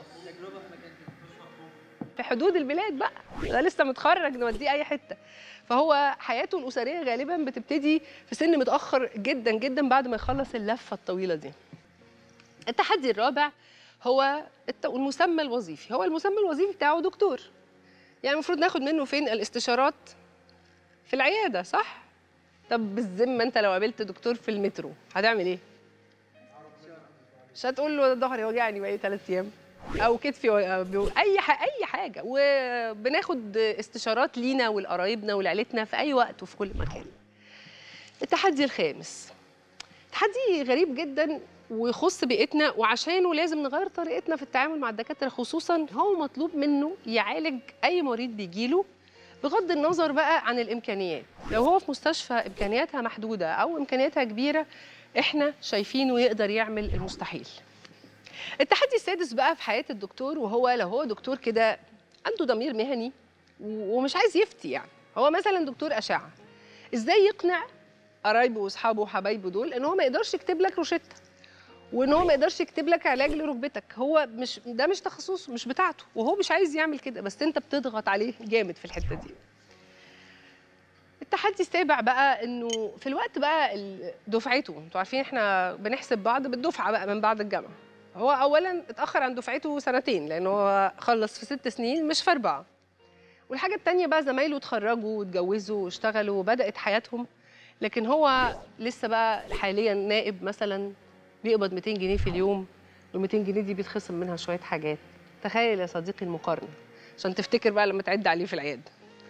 في حدود البلاد بقى ده لسه متخرج نوديه اي حته فهو حياته الاسريه غالبا بتبتدي في سن متاخر جدا جدا بعد ما يخلص اللفه الطويله دي التحدي الرابع هو الت- المسمى الوظيفي هو المسمى الوظيفي بتاعه دكتور يعني المفروض ناخد منه فين الاستشارات في العياده صح طب بالذمه انت لو قابلت دكتور في المترو هتعمل ايه مش هتقول له ظهري وجعني بقالي ثلاث ايام او كتفي و- بيو- اي ح- اي حاجه وبناخد استشارات لينا ولقرايبنا ولعيلتنا في اي وقت وفي كل مكان التحدي الخامس تحدي غريب جدا ويخص بيئتنا وعشانه لازم نغير طريقتنا في التعامل مع الدكاتره خصوصا هو مطلوب منه يعالج اي مريض بيجيله بغض النظر بقى عن الامكانيات لو هو في مستشفى امكانياتها محدوده او امكانياتها كبيره احنا شايفينه يقدر يعمل المستحيل التحدي السادس بقى في حياه الدكتور وهو لو هو دكتور كده عنده ضمير مهني و- ومش عايز يفتي يعني هو مثلا دكتور اشعه ازاي يقنع قرايبه واصحابه وحبايبه دول ان هو ما يقدرش يكتب لك روشته وان هو ما يقدرش يكتب لك علاج لركبتك هو مش ده مش تخصصه مش بتاعته وهو مش عايز يعمل كده بس انت بتضغط عليه جامد في الحته دي التحدي السابع بقى انه في الوقت بقى ال- دفعته انتوا عارفين احنا بنحسب بعض بالدفعه بقى من بعد الجامعه هو اولا اتاخر عن دفعته سنتين لان هو خلص في ست سنين مش في اربعه والحاجه التانيه بقى زمايله اتخرجوا واتجوزوا واشتغلوا وبدات حياتهم لكن هو لسه بقى حاليا نائب مثلا بيقبض 200 جنيه في اليوم وال 200 جنيه دي بيتخصم منها شويه حاجات تخيل يا صديقي المقارنه عشان تفتكر بقى لما تعد عليه في العياده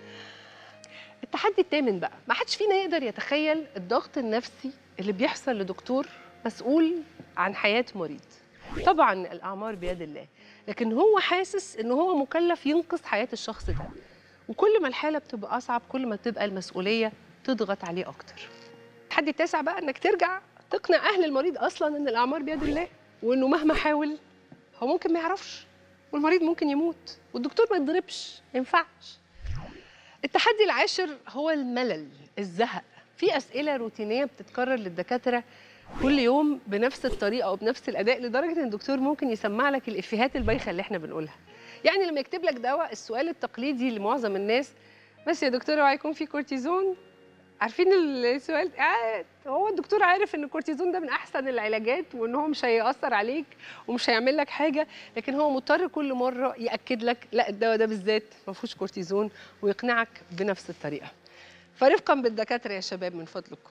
التحدي الثامن بقى ما حدش فينا يقدر يتخيل الضغط النفسي اللي بيحصل لدكتور مسؤول عن حياه مريض طبعا الاعمار بيد الله لكن هو حاسس ان هو مكلف ينقذ حياه الشخص ده وكل ما الحاله بتبقى اصعب كل ما بتبقى المسؤوليه تضغط عليه اكتر التحدي التاسع بقى انك ترجع تقنع اهل المريض اصلا ان الاعمار بيد الله وانه مهما حاول هو ممكن ما يعرفش والمريض ممكن يموت والدكتور ما يتضربش ما ينفعش التحدي العاشر هو الملل الزهق في اسئله روتينيه بتتكرر للدكاتره كل يوم بنفس الطريقه وبنفس الاداء لدرجه ان الدكتور ممكن يسمع لك الافيهات البايخه اللي احنا بنقولها يعني لما يكتب لك دواء السؤال التقليدي لمعظم الناس بس يا دكتور هو هيكون في كورتيزون عارفين السؤال آه هو الدكتور عارف ان الكورتيزون ده من احسن العلاجات وان هو مش هيأثر عليك ومش هيعمل لك حاجه لكن هو مضطر كل مره ياكد لك لا الدواء ده بالذات ما فيهوش كورتيزون ويقنعك بنفس الطريقه فرفقا بالدكاتره يا شباب من فضلكم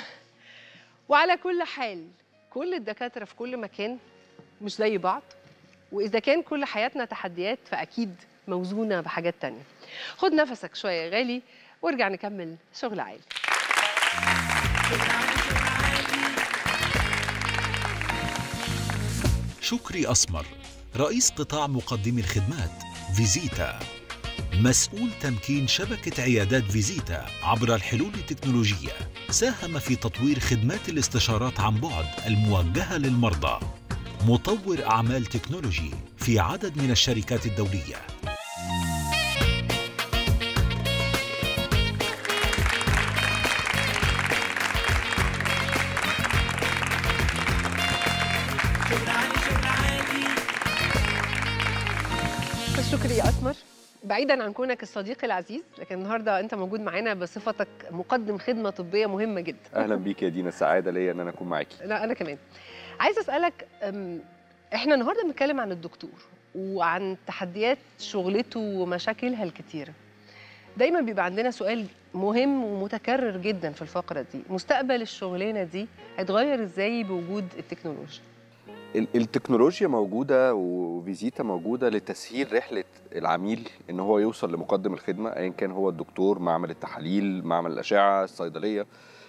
وعلى كل حال كل الدكاتره في كل مكان مش زي بعض واذا كان كل حياتنا تحديات فاكيد موزونه بحاجات تانية خد نفسك شويه يا غالي وارجع نكمل شغل عالي شكري أسمر رئيس قطاع مقدمي الخدمات فيزيتا مسؤول تمكين شبكة عيادات فيزيتا عبر الحلول التكنولوجية ساهم في تطوير خدمات الاستشارات عن بعد الموجهة للمرضى مطور أعمال تكنولوجي في عدد من الشركات الدولية شغل عالي شغل عالي شكري يا اسمر بعيدا عن كونك الصديق العزيز لكن النهارده انت موجود معانا بصفتك مقدم خدمه طبيه مهمه جدا اهلا بيك يا دينا سعاده ليا ان انا اكون معاكي لا انا كمان عايزه اسالك أم، احنا النهارده بنتكلم عن الدكتور وعن تحديات شغلته ومشاكلها الكتيره دايما بيبقى عندنا سؤال مهم ومتكرر جدا في الفقره دي مستقبل الشغلانه دي هيتغير ازاي بوجود التكنولوجيا ال- التكنولوجيا موجودة وفيزيتا موجودة لتسهيل رحلة العميل إن هو يوصل لمقدم الخدمة أيا كان هو الدكتور معمل التحاليل معمل الأشعة الصيدلية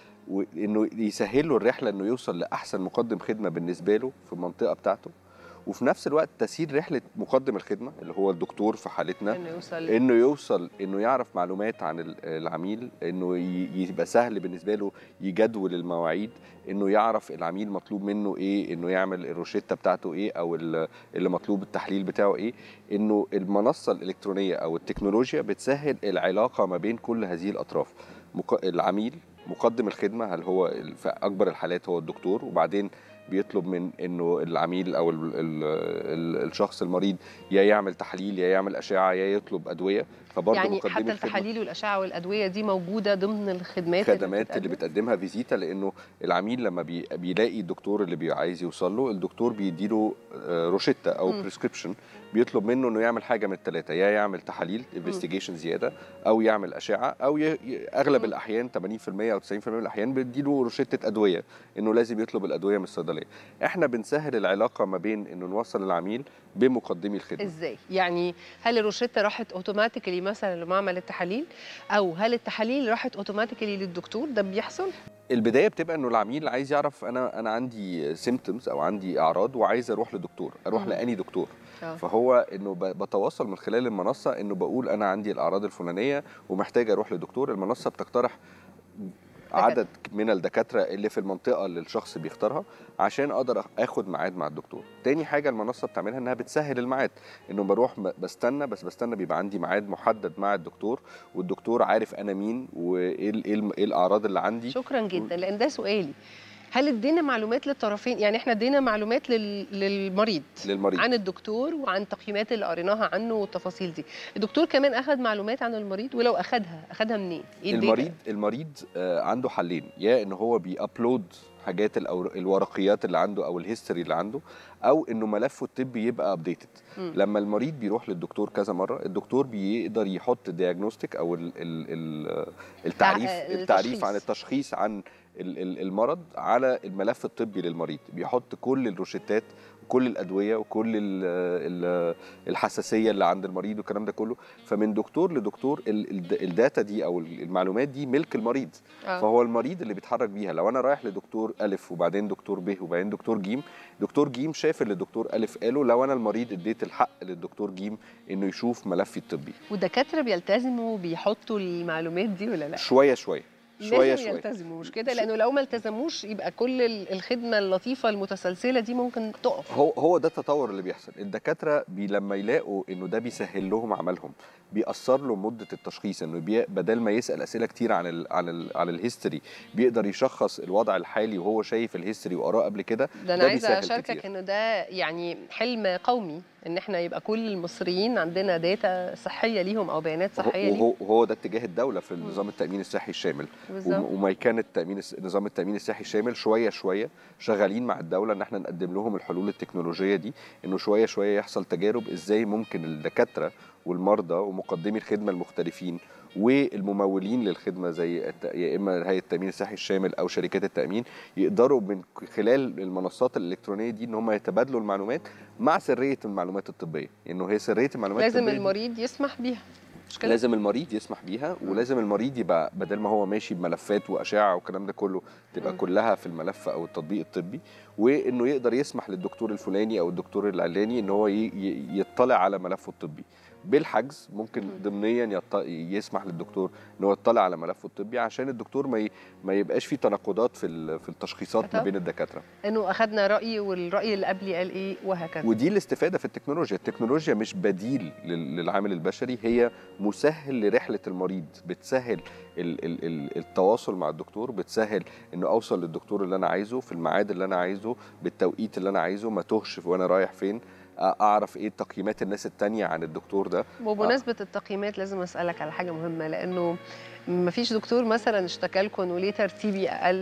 وإنه يسهل له الرحلة إنه يوصل لأحسن مقدم خدمة بالنسبة له في المنطقة بتاعته وفي نفس الوقت تسهيل رحلة مقدم الخدمة اللي هو الدكتور في حالتنا انه يوصل انه يوصل انه يعرف معلومات عن ال- العميل انه ي- يبقى سهل بالنسبه له يجدول المواعيد انه يعرف العميل مطلوب منه ايه انه يعمل الروشته بتاعته ايه او ال- اللي مطلوب التحليل بتاعه ايه انه المنصه الالكترونيه او التكنولوجيا بتسهل العلاقه ما بين كل هذه الاطراف مق- العميل مقدم الخدمه هل هو ال- في اكبر الحالات هو الدكتور وبعدين بيطلب من انه العميل او ال ال ال الشخص المريض يا يعمل تحليل يا يعمل اشعه يا يطلب ادويه فبرضه يعني مقدمي حتى الخدمة التحاليل والاشعه والادويه دي موجوده ضمن الخدمات الخدمات اللي بتتقدم؟ بتقدمها فيزيتا لانه العميل لما بي بيلاقي الدكتور اللي بي عايز يوصل له الدكتور بيديله آه، روشته او مم. بريسكريبشن بيطلب منه انه يعمل حاجه من الثلاثه يا يعمل تحاليل انفستيجيشن زياده او يعمل اشعه او ي... ي- اغلب مم. الاحيان 80% او 90% من الاحيان بيديله روشته ادويه انه لازم يطلب الادويه من الصيدليه احنا بنسهل العلاقه ما بين انه نوصل العميل بمقدمي الخدمه ازاي يعني هل الروشته راحت اوتوماتيكلي مثلا لمعمل التحاليل او هل التحاليل راحت اوتوماتيكلي للدكتور ده بيحصل البدايه بتبقى انه العميل عايز يعرف انا انا عندي سيمتومز او عندي اعراض وعايز اروح لدكتور اروح مم. لاني دكتور آه. فهو انه ب- بتواصل من خلال المنصه انه بقول انا عندي الاعراض الفلانيه ومحتاج اروح لدكتور المنصه بتقترح عدد من الدكاتره اللي في المنطقه اللي الشخص بيختارها عشان اقدر اخد ميعاد مع الدكتور تاني حاجه المنصه بتعملها انها بتسهل الميعاد انه بروح ب- بستنى بس بستنى بيبقى عندي ميعاد محدد مع الدكتور والدكتور عارف انا مين وايه ال- إيه الم- إيه الاعراض اللي عندي شكرا جدا لان ده سؤالي هل ادينا معلومات للطرفين يعني احنا ادينا معلومات لل... للمريض للمريض عن الدكتور وعن التقييمات اللي قريناها عنه والتفاصيل دي الدكتور كمان اخذ معلومات عن المريض ولو اخذها اخذها منين ايه الداتا؟ المريض المريض آه، عنده حلين يا ان هو بيابلود حاجات الأور- الورقيات اللي عنده او الهيستوري اللي عنده او انه ملفه الطبي يبقى ابديتد مم. لما المريض بيروح للدكتور كذا مره الدكتور بيقدر يحط دياجنوستيك او ال ال ال التعريف تع- التعريف التشخيص. عن التشخيص عن ال- ال- المرض على الملف الطبي للمريض بيحط كل الروشتات وكل الادويه وكل ال ال الحساسيه اللي عند المريض والكلام ده كله فمن دكتور لدكتور ال- ال- الداتا دي او المعلومات دي ملك المريض آه. فهو المريض اللي بيتحرك بيها لو انا رايح لدكتور الف وبعدين دكتور ب وبعدين دكتور جيم دكتور جيم شاف اللي الدكتور الف قاله لو انا المريض اديت الحق للدكتور جيم انه يشوف ملفي الطبي والدكاتره بيلتزموا بيحطوا المعلومات دي ولا لا شويه شويه شويه لازم شويه يلتزموا مش كده شو- لانه لو ما التزموش يبقى كل ال- الخدمه اللطيفه المتسلسله دي ممكن تقف هو هو ده التطور اللي بيحصل الدكاتره بي لما يلاقوا انه ده بيسهل لهم عملهم بيأثر له مده التشخيص انه بي بدل ما يسال اسئله كتير عن ال عن ال عن الهيستوري بيقدر يشخص الوضع الحالي وهو شايف الهيستوري وقراه قبل كده ده انا ده عايزه بيسهل اشاركك كتير. انه ده يعني حلم قومي ان احنا يبقى كل المصريين عندنا داتا صحيه ليهم او بيانات صحيه ليهم وهو, وهو ده اتجاه الدوله في نظام التامين الصحي الشامل بالظبط وم- وما كان التامين الس- نظام التامين الصحي الشامل شويه شويه شغالين مع الدوله ان احنا نقدم لهم الحلول التكنولوجيه دي انه شويه شويه يحصل تجارب ازاي ممكن الدكاتره والمرضى ومقدمي الخدمه المختلفين والممولين للخدمه زي الت- يا اما هيئه التامين الصحي الشامل او شركات التامين يقدروا من ك- خلال المنصات الالكترونيه دي ان هم يتبادلوا المعلومات مع سريه المعلومات الطبيه انه هي سريه المعلومات لازم الطبيه دي المريض يسمح بيها مش كده لازم المريض يسمح بيها ولازم المريض يبقى بدل ما هو ماشي بملفات واشعه والكلام ده كله تبقى مم. كلها في الملف او التطبيق الطبي وانه يقدر يسمح للدكتور الفلاني او الدكتور العلاني ان هو ي- ي- يطلع على ملفه الطبي بالحجز ممكن مم. ضمنيا يط- يسمح للدكتور ان هو يطلع على ملفه الطبي عشان الدكتور ما ي- ما يبقاش فيه تناقضات في ال- في التشخيصات ما طبعا. بين الدكاتره انه اخذنا راي والراي اللي قبلي قال ايه وهكذا ودي الاستفاده في التكنولوجيا التكنولوجيا مش بديل لل- للعامل البشري هي مسهل لرحله المريض بتسهل ال ال ال التواصل مع الدكتور بتسهل انه اوصل للدكتور اللي انا عايزه في الميعاد اللي انا عايزه بالتوقيت اللي انا عايزه ما توهش وانا رايح فين أ- اعرف ايه تقييمات الناس التانية عن الدكتور ده وبمناسبه التقييمات لازم اسالك على حاجه مهمه لانه ما فيش دكتور مثلا اشتكى لكم انه ليه ترتيبي اقل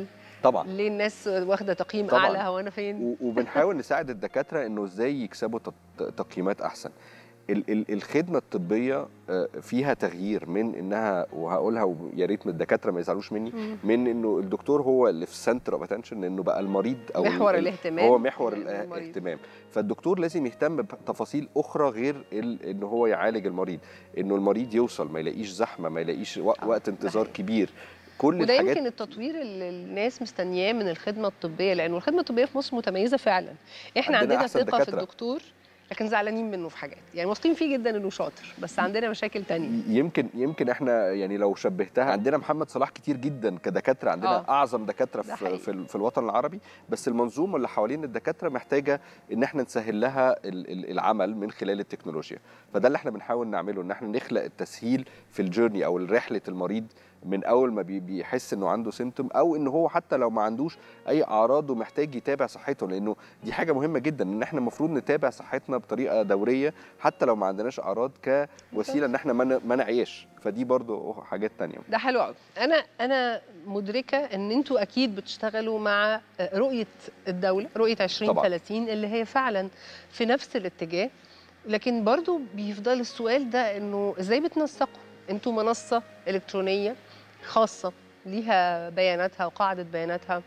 طبعا ليه الناس واخده تقييم طبعاً. اعلى هو انا فين و- وبنحاول نساعد الدكاتره انه ازاي يكسبوا تق- تقييمات احسن ال- ال- الخدمه الطبيه آه، فيها تغيير من انها وهقولها ويا ريت من الدكاتره ما يزعلوش مني مم. من انه الدكتور هو اللي في سنتر اوف اتنشن انه بقى المريض او محور ال- الاهتمام هو محور المريض. الاهتمام فالدكتور لازم يهتم بتفاصيل اخرى غير ال- ان هو يعالج المريض انه المريض يوصل ما يلاقيش زحمه ما يلاقيش وق- آه، وقت ده انتظار حقيقي. كبير كل وده الحاجات يمكن التطوير اللي الناس مستنياه من الخدمه الطبيه لانه الخدمه الطبيه في مصر متميزه فعلا احنا عندنا عندنا, أحسن ثقه في دكاترة. الدكتور لكن زعلانين منه في حاجات يعني واثقين فيه جدا انه شاطر بس عندنا مشاكل تانية يمكن يمكن احنا يعني لو شبهتها عندنا محمد صلاح كتير جدا كدكاتره عندنا آه. آه. اعظم دكاتره ده في, حقيقي. في, ال- في الوطن العربي بس المنظومه اللي حوالين الدكاتره محتاجه ان احنا نسهل لها ال- ال- العمل من خلال التكنولوجيا فده اللي احنا بنحاول نعمله ان احنا نخلق التسهيل في الجيرني او رحله المريض من اول ما بي- بيحس انه عنده سيمتوم او ان هو حتى لو ما عندوش اي اعراض ومحتاج يتابع صحته لانه دي حاجه مهمه جدا ان احنا المفروض نتابع صحتنا بطريقه دوريه حتى لو ما عندناش اعراض كوسيله ان احنا ما ن- ما نعيش فدي برضو حاجات تانية ده حلو قوي انا انا مدركه ان انتوا اكيد بتشتغلوا مع رؤيه الدوله رؤيه 2030 اللي هي فعلا في نفس الاتجاه لكن برضو بيفضل السؤال ده انه ازاي بتنسقوا انتوا منصه الكترونيه خاصه ليها بياناتها وقاعده بياناتها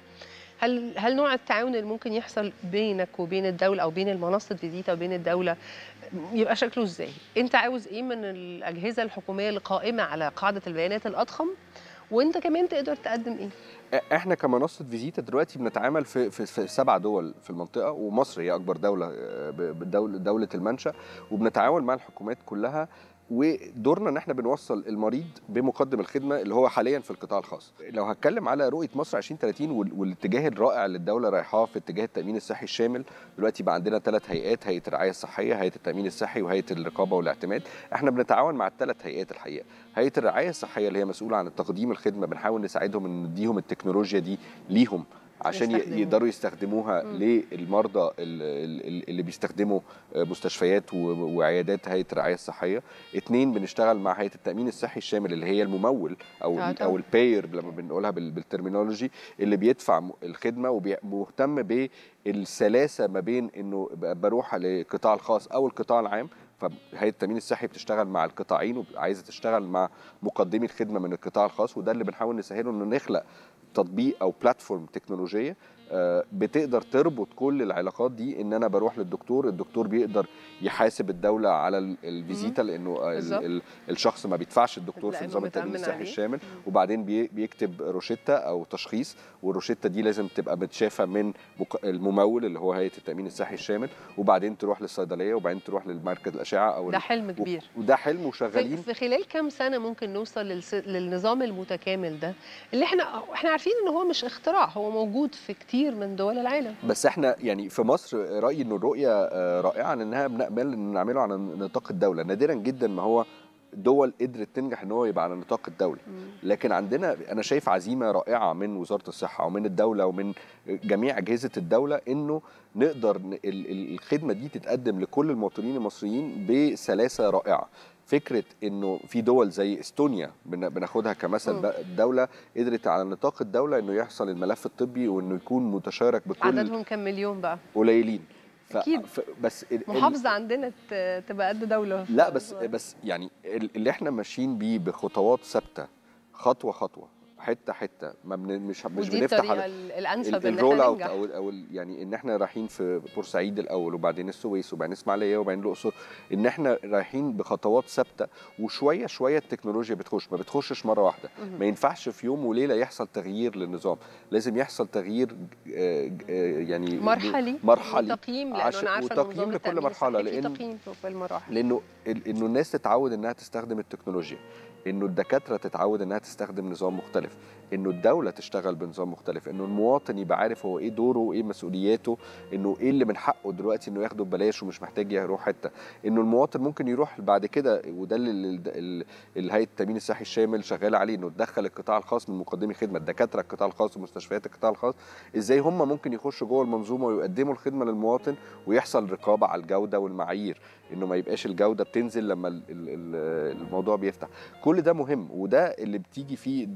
هل هل نوع التعاون اللي ممكن يحصل بينك وبين الدوله او بين المنصه فيزيتا وبين الدوله يبقى شكله ازاي؟ انت عاوز ايه من الاجهزه الحكوميه اللي قائمه على قاعده البيانات الاضخم وانت كمان تقدر تقدم ايه؟ احنا كمنصه فيزيتا دلوقتي بنتعامل في في, في سبع دول في المنطقه ومصر هي اكبر دوله آه، ب- بدوله دوله المنشا وبنتعاون مع الحكومات كلها ودورنا ان احنا بنوصل المريض بمقدم الخدمه اللي هو حاليا في القطاع الخاص. لو هتكلم على رؤيه مصر 2030 وال- والاتجاه الرائع اللي الدوله رايحاه في اتجاه التامين الصحي الشامل، دلوقتي بقى عندنا ثلاث هيئات، هيئه الرعايه الصحيه، هيئه التامين الصحي وهيئه الرقابه والاعتماد. احنا بنتعاون مع الثلاث هيئات الحقيقه. هيئه الرعايه الصحيه اللي هي مسؤوله عن تقديم الخدمه بنحاول نساعدهم ان نديهم التكنولوجيا دي ليهم عشان ي- يستخدموها. يقدروا يستخدموها مم. للمرضى ال- ال- ال- اللي بيستخدموا مستشفيات و- وعيادات هيئه الرعايه الصحيه اتنين بنشتغل مع هيئه التامين الصحي الشامل اللي هي الممول او آه ال- طبعاً. او الباير لما بنقولها بال- بالترمينولوجي اللي بيدفع م- الخدمه ومهتم بالسلاسه ما بين انه ب- بروح للقطاع الخاص او القطاع العام فهيئه التامين الصحي بتشتغل مع القطاعين وعايزه تشتغل مع مقدمي الخدمه من القطاع الخاص وده اللي بنحاول نسهله انه نخلق تطبيق او بلاتفورم تكنولوجيه آه، بتقدر تربط كل العلاقات دي ان انا بروح للدكتور الدكتور بيقدر يحاسب الدوله على ال- الفيزيتا لانه آه، ال- بالظبط. ال- الشخص ما بيدفعش الدكتور في لأنه نظام التامين متأمن الصحي عليه. الشامل وبعدين بي- بيكتب روشته او تشخيص والروشته دي لازم تبقى متشافه من مك- الممول اللي هو هيئه التامين الصحي الشامل وبعدين تروح للصيدليه وبعدين تروح للمركز الاشعه او ده ال- حلم و- كبير وده حلم في, وشغالين في خلال كام سنه ممكن نوصل للس... للنظام المتكامل ده اللي احنا احنا عارفين ان هو مش اختراع هو موجود في كتير من دول العالم بس احنا يعني في مصر رايي ان الرؤيه آه، رائعه انها بنقبل ان نعمله على نطاق الدوله نادرا جدا ما هو دول قدرت تنجح ان هو يبقى على نطاق الدوله لكن عندنا انا شايف عزيمه رائعه من وزاره الصحه ومن الدوله ومن جميع اجهزه الدوله انه نقدر ن- ال- ال- الخدمه دي تتقدم لكل المواطنين المصريين بسلاسه رائعه فكره انه في دول زي استونيا بن- بناخدها كمثل مم. بقى الدوله قدرت على نطاق الدوله انه يحصل الملف الطبي وانه يكون متشارك بكل عددهم كام مليون بقى قليلين ف... أكيد. ف... بس ال... ال- محافظه عندنا ت- تبقى قد دوله لا بس بس يعني ال- اللي احنا ماشيين بيه بخطوات ثابته خطوه خطوه حته حته ما بن... مش مش ودي بنفتح الطريقه على ال- الانسب ال- ان الرول احنا اوت ننجح او ال- او ال- يعني ان احنا رايحين في بورسعيد الاول وبعدين السويس وبعدين اسماعيليه وبعدين الاقصر ان احنا رايحين بخطوات ثابته وشويه شويه التكنولوجيا بتخش ما بتخشش مره واحده مهم. ما ينفعش في يوم وليله يحصل تغيير للنظام لازم يحصل تغيير آه، آه، يعني مرحلي مرحلي تقييم لانه عشان- انا عارفه إن وتقييم نظام لكل التأمين مرحلة، الصحي فيه لأن- تقييم في المراحل لانه ال- انه الناس تتعود انها تستخدم التكنولوجيا انه الدكاتره تتعود انها تستخدم نظام مختلف انه الدوله تشتغل بنظام مختلف انه المواطن يبقى عارف هو ايه دوره وايه مسؤولياته انه ايه اللي من حقه دلوقتي انه ياخده ببلاش ومش محتاج يروح حته انه المواطن ممكن يروح بعد كده وده اللي ال- ال- ال- هيئه التامين الصحي الشامل شغاله عليه انه تدخل القطاع الخاص من مقدمي الخدمه الدكاتره القطاع الخاص ومستشفيات القطاع الخاص ازاي هم ممكن يخشوا جوه المنظومه ويقدموا الخدمه للمواطن ويحصل رقابه على الجوده والمعايير انه ما يبقاش الجوده بتنزل لما ال- ال- ال- الموضوع بيفتح كل ده مهم وده اللي بتيجي فيه دور ال-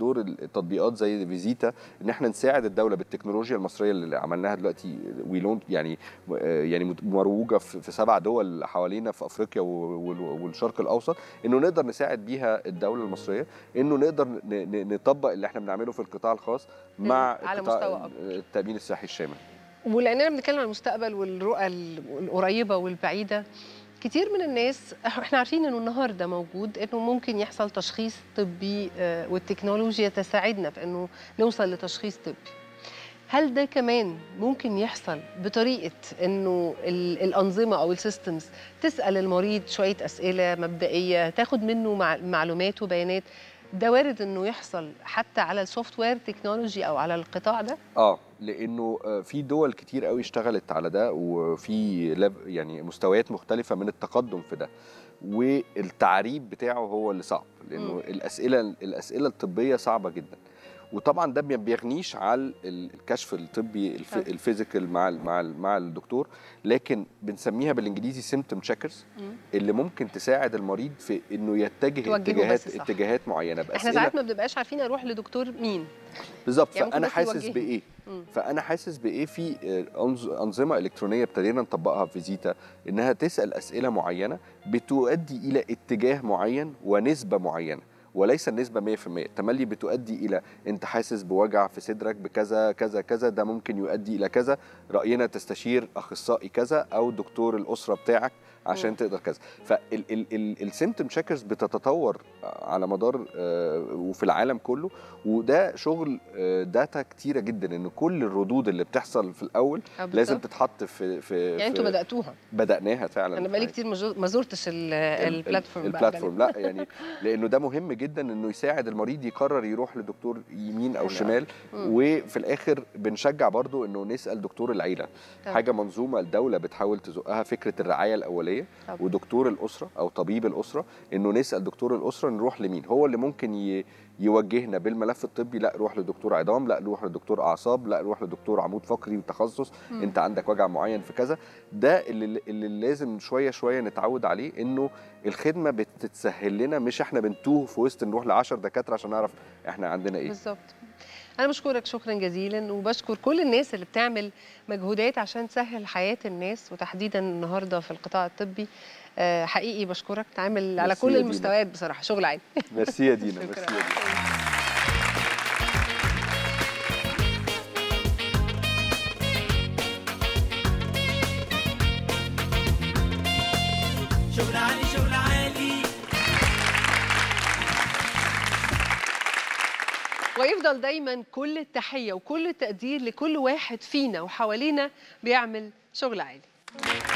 تطبيقات زي فيزيتا ان احنا نساعد الدوله بالتكنولوجيا المصريه اللي عملناها دلوقتي ويلون يعني يعني مروجه في في سبع دول حوالينا في افريقيا وال- والشرق الاوسط انه نقدر نساعد بيها الدوله المصريه انه نقدر ن- ن- نطبق اللي احنا بنعمله في القطاع الخاص مع على القطاع- مستوى أكبر. التامين الصحي الشامل ولاننا بنتكلم عن المستقبل والرؤى ال- القريبه والبعيده كتير من الناس احنا عارفين انه النهارده موجود انه ممكن يحصل تشخيص طبي آه، والتكنولوجيا تساعدنا في انه نوصل لتشخيص طبي هل ده كمان ممكن يحصل بطريقه انه ال- الانظمه او السيستمز تسال المريض شويه اسئله مبدئيه تاخد منه مع- معلومات وبيانات ده وارد انه يحصل حتى على السوفت وير تكنولوجي او على القطاع ده اه لانه آه، في دول كتير قوي اشتغلت على ده وفي لاب- يعني مستويات مختلفه من التقدم في ده والتعريب بتاعه هو اللي صعب لانه مم. الاسئله الاسئله الطبيه صعبه جدا وطبعا ده ما بيغنيش على ال- الكشف الطبي الف- طبعا. الفيزيكال مع ال- مع ال- مع الدكتور لكن بنسميها بالانجليزي سيمتوم تشيكرز مم. اللي ممكن تساعد المريض في انه يتجه توجهه اتجاهات بس صح. اتجاهات معينه احنا باسئله ساعات ما بنبقاش عارفين اروح لدكتور مين بالظبط يعني ممكن فانا بس حاسس يوجهني. بايه مم. فانا حاسس بايه في آه، أنظ- انظمه الكترونيه ابتدينا نطبقها في فيزيتا انها تسال اسئله معينه بتؤدي الى اتجاه معين ونسبه معينه وليس النسبه 100% تملي بتؤدي الى انت حاسس بوجع في صدرك بكذا كذا كذا ده ممكن يؤدي الى كذا راينا تستشير اخصائي كذا او دكتور الاسره بتاعك عشان مم. تقدر كذا فالسيمتوم تشيكرز بتتطور على مدار آه، وفي العالم كله وده شغل آه، داتا كتيره جدا ان كل الردود اللي بتحصل في الاول آه، لازم بالظبط. تتحط في في يعني انتوا في- بداتوها بدأناها فعلا انا بقالي كتير ما جو- ما زرتش ال- ال- البلاتفورم بقى البلاتفورم لا يعني لانه ده مهم جدا انه يساعد المريض يقرر يروح لدكتور يمين او حلو. شمال مم. وفي الاخر بنشجع برضو انه نسال دكتور العيله طبعا. حاجه منظومه الدوله بتحاول تزقها فكره الرعايه الاوليه طبعا. ودكتور الاسره او طبيب الاسره انه نسال دكتور الاسره نروح لمين هو اللي ممكن ي... يوجهنا بالملف الطبي لا روح لدكتور عظام لا روح لدكتور اعصاب لا روح لدكتور عمود فقري وتخصص مم. انت عندك وجع معين في كذا ده اللي, اللي لازم شويه شويه نتعود عليه انه الخدمه بتتسهل لنا مش احنا بنتوه في وسط نروح ل 10 دكاتره عشان نعرف احنا عندنا ايه بالظبط انا بشكرك شكرا جزيلا وبشكر كل الناس اللي بتعمل مجهودات عشان تسهل حياه الناس وتحديدا النهارده في القطاع الطبي آه، حقيقي بشكرك تعمل على ميرسي كل يا دينا. المستويات بصراحه شغل عالي ميرسي يا دينا شكراً. ميرسي يا دينا شغل عالي شغل عالي ويفضل دايما كل التحيه وكل التقدير لكل واحد فينا وحوالينا بيعمل شغل عالي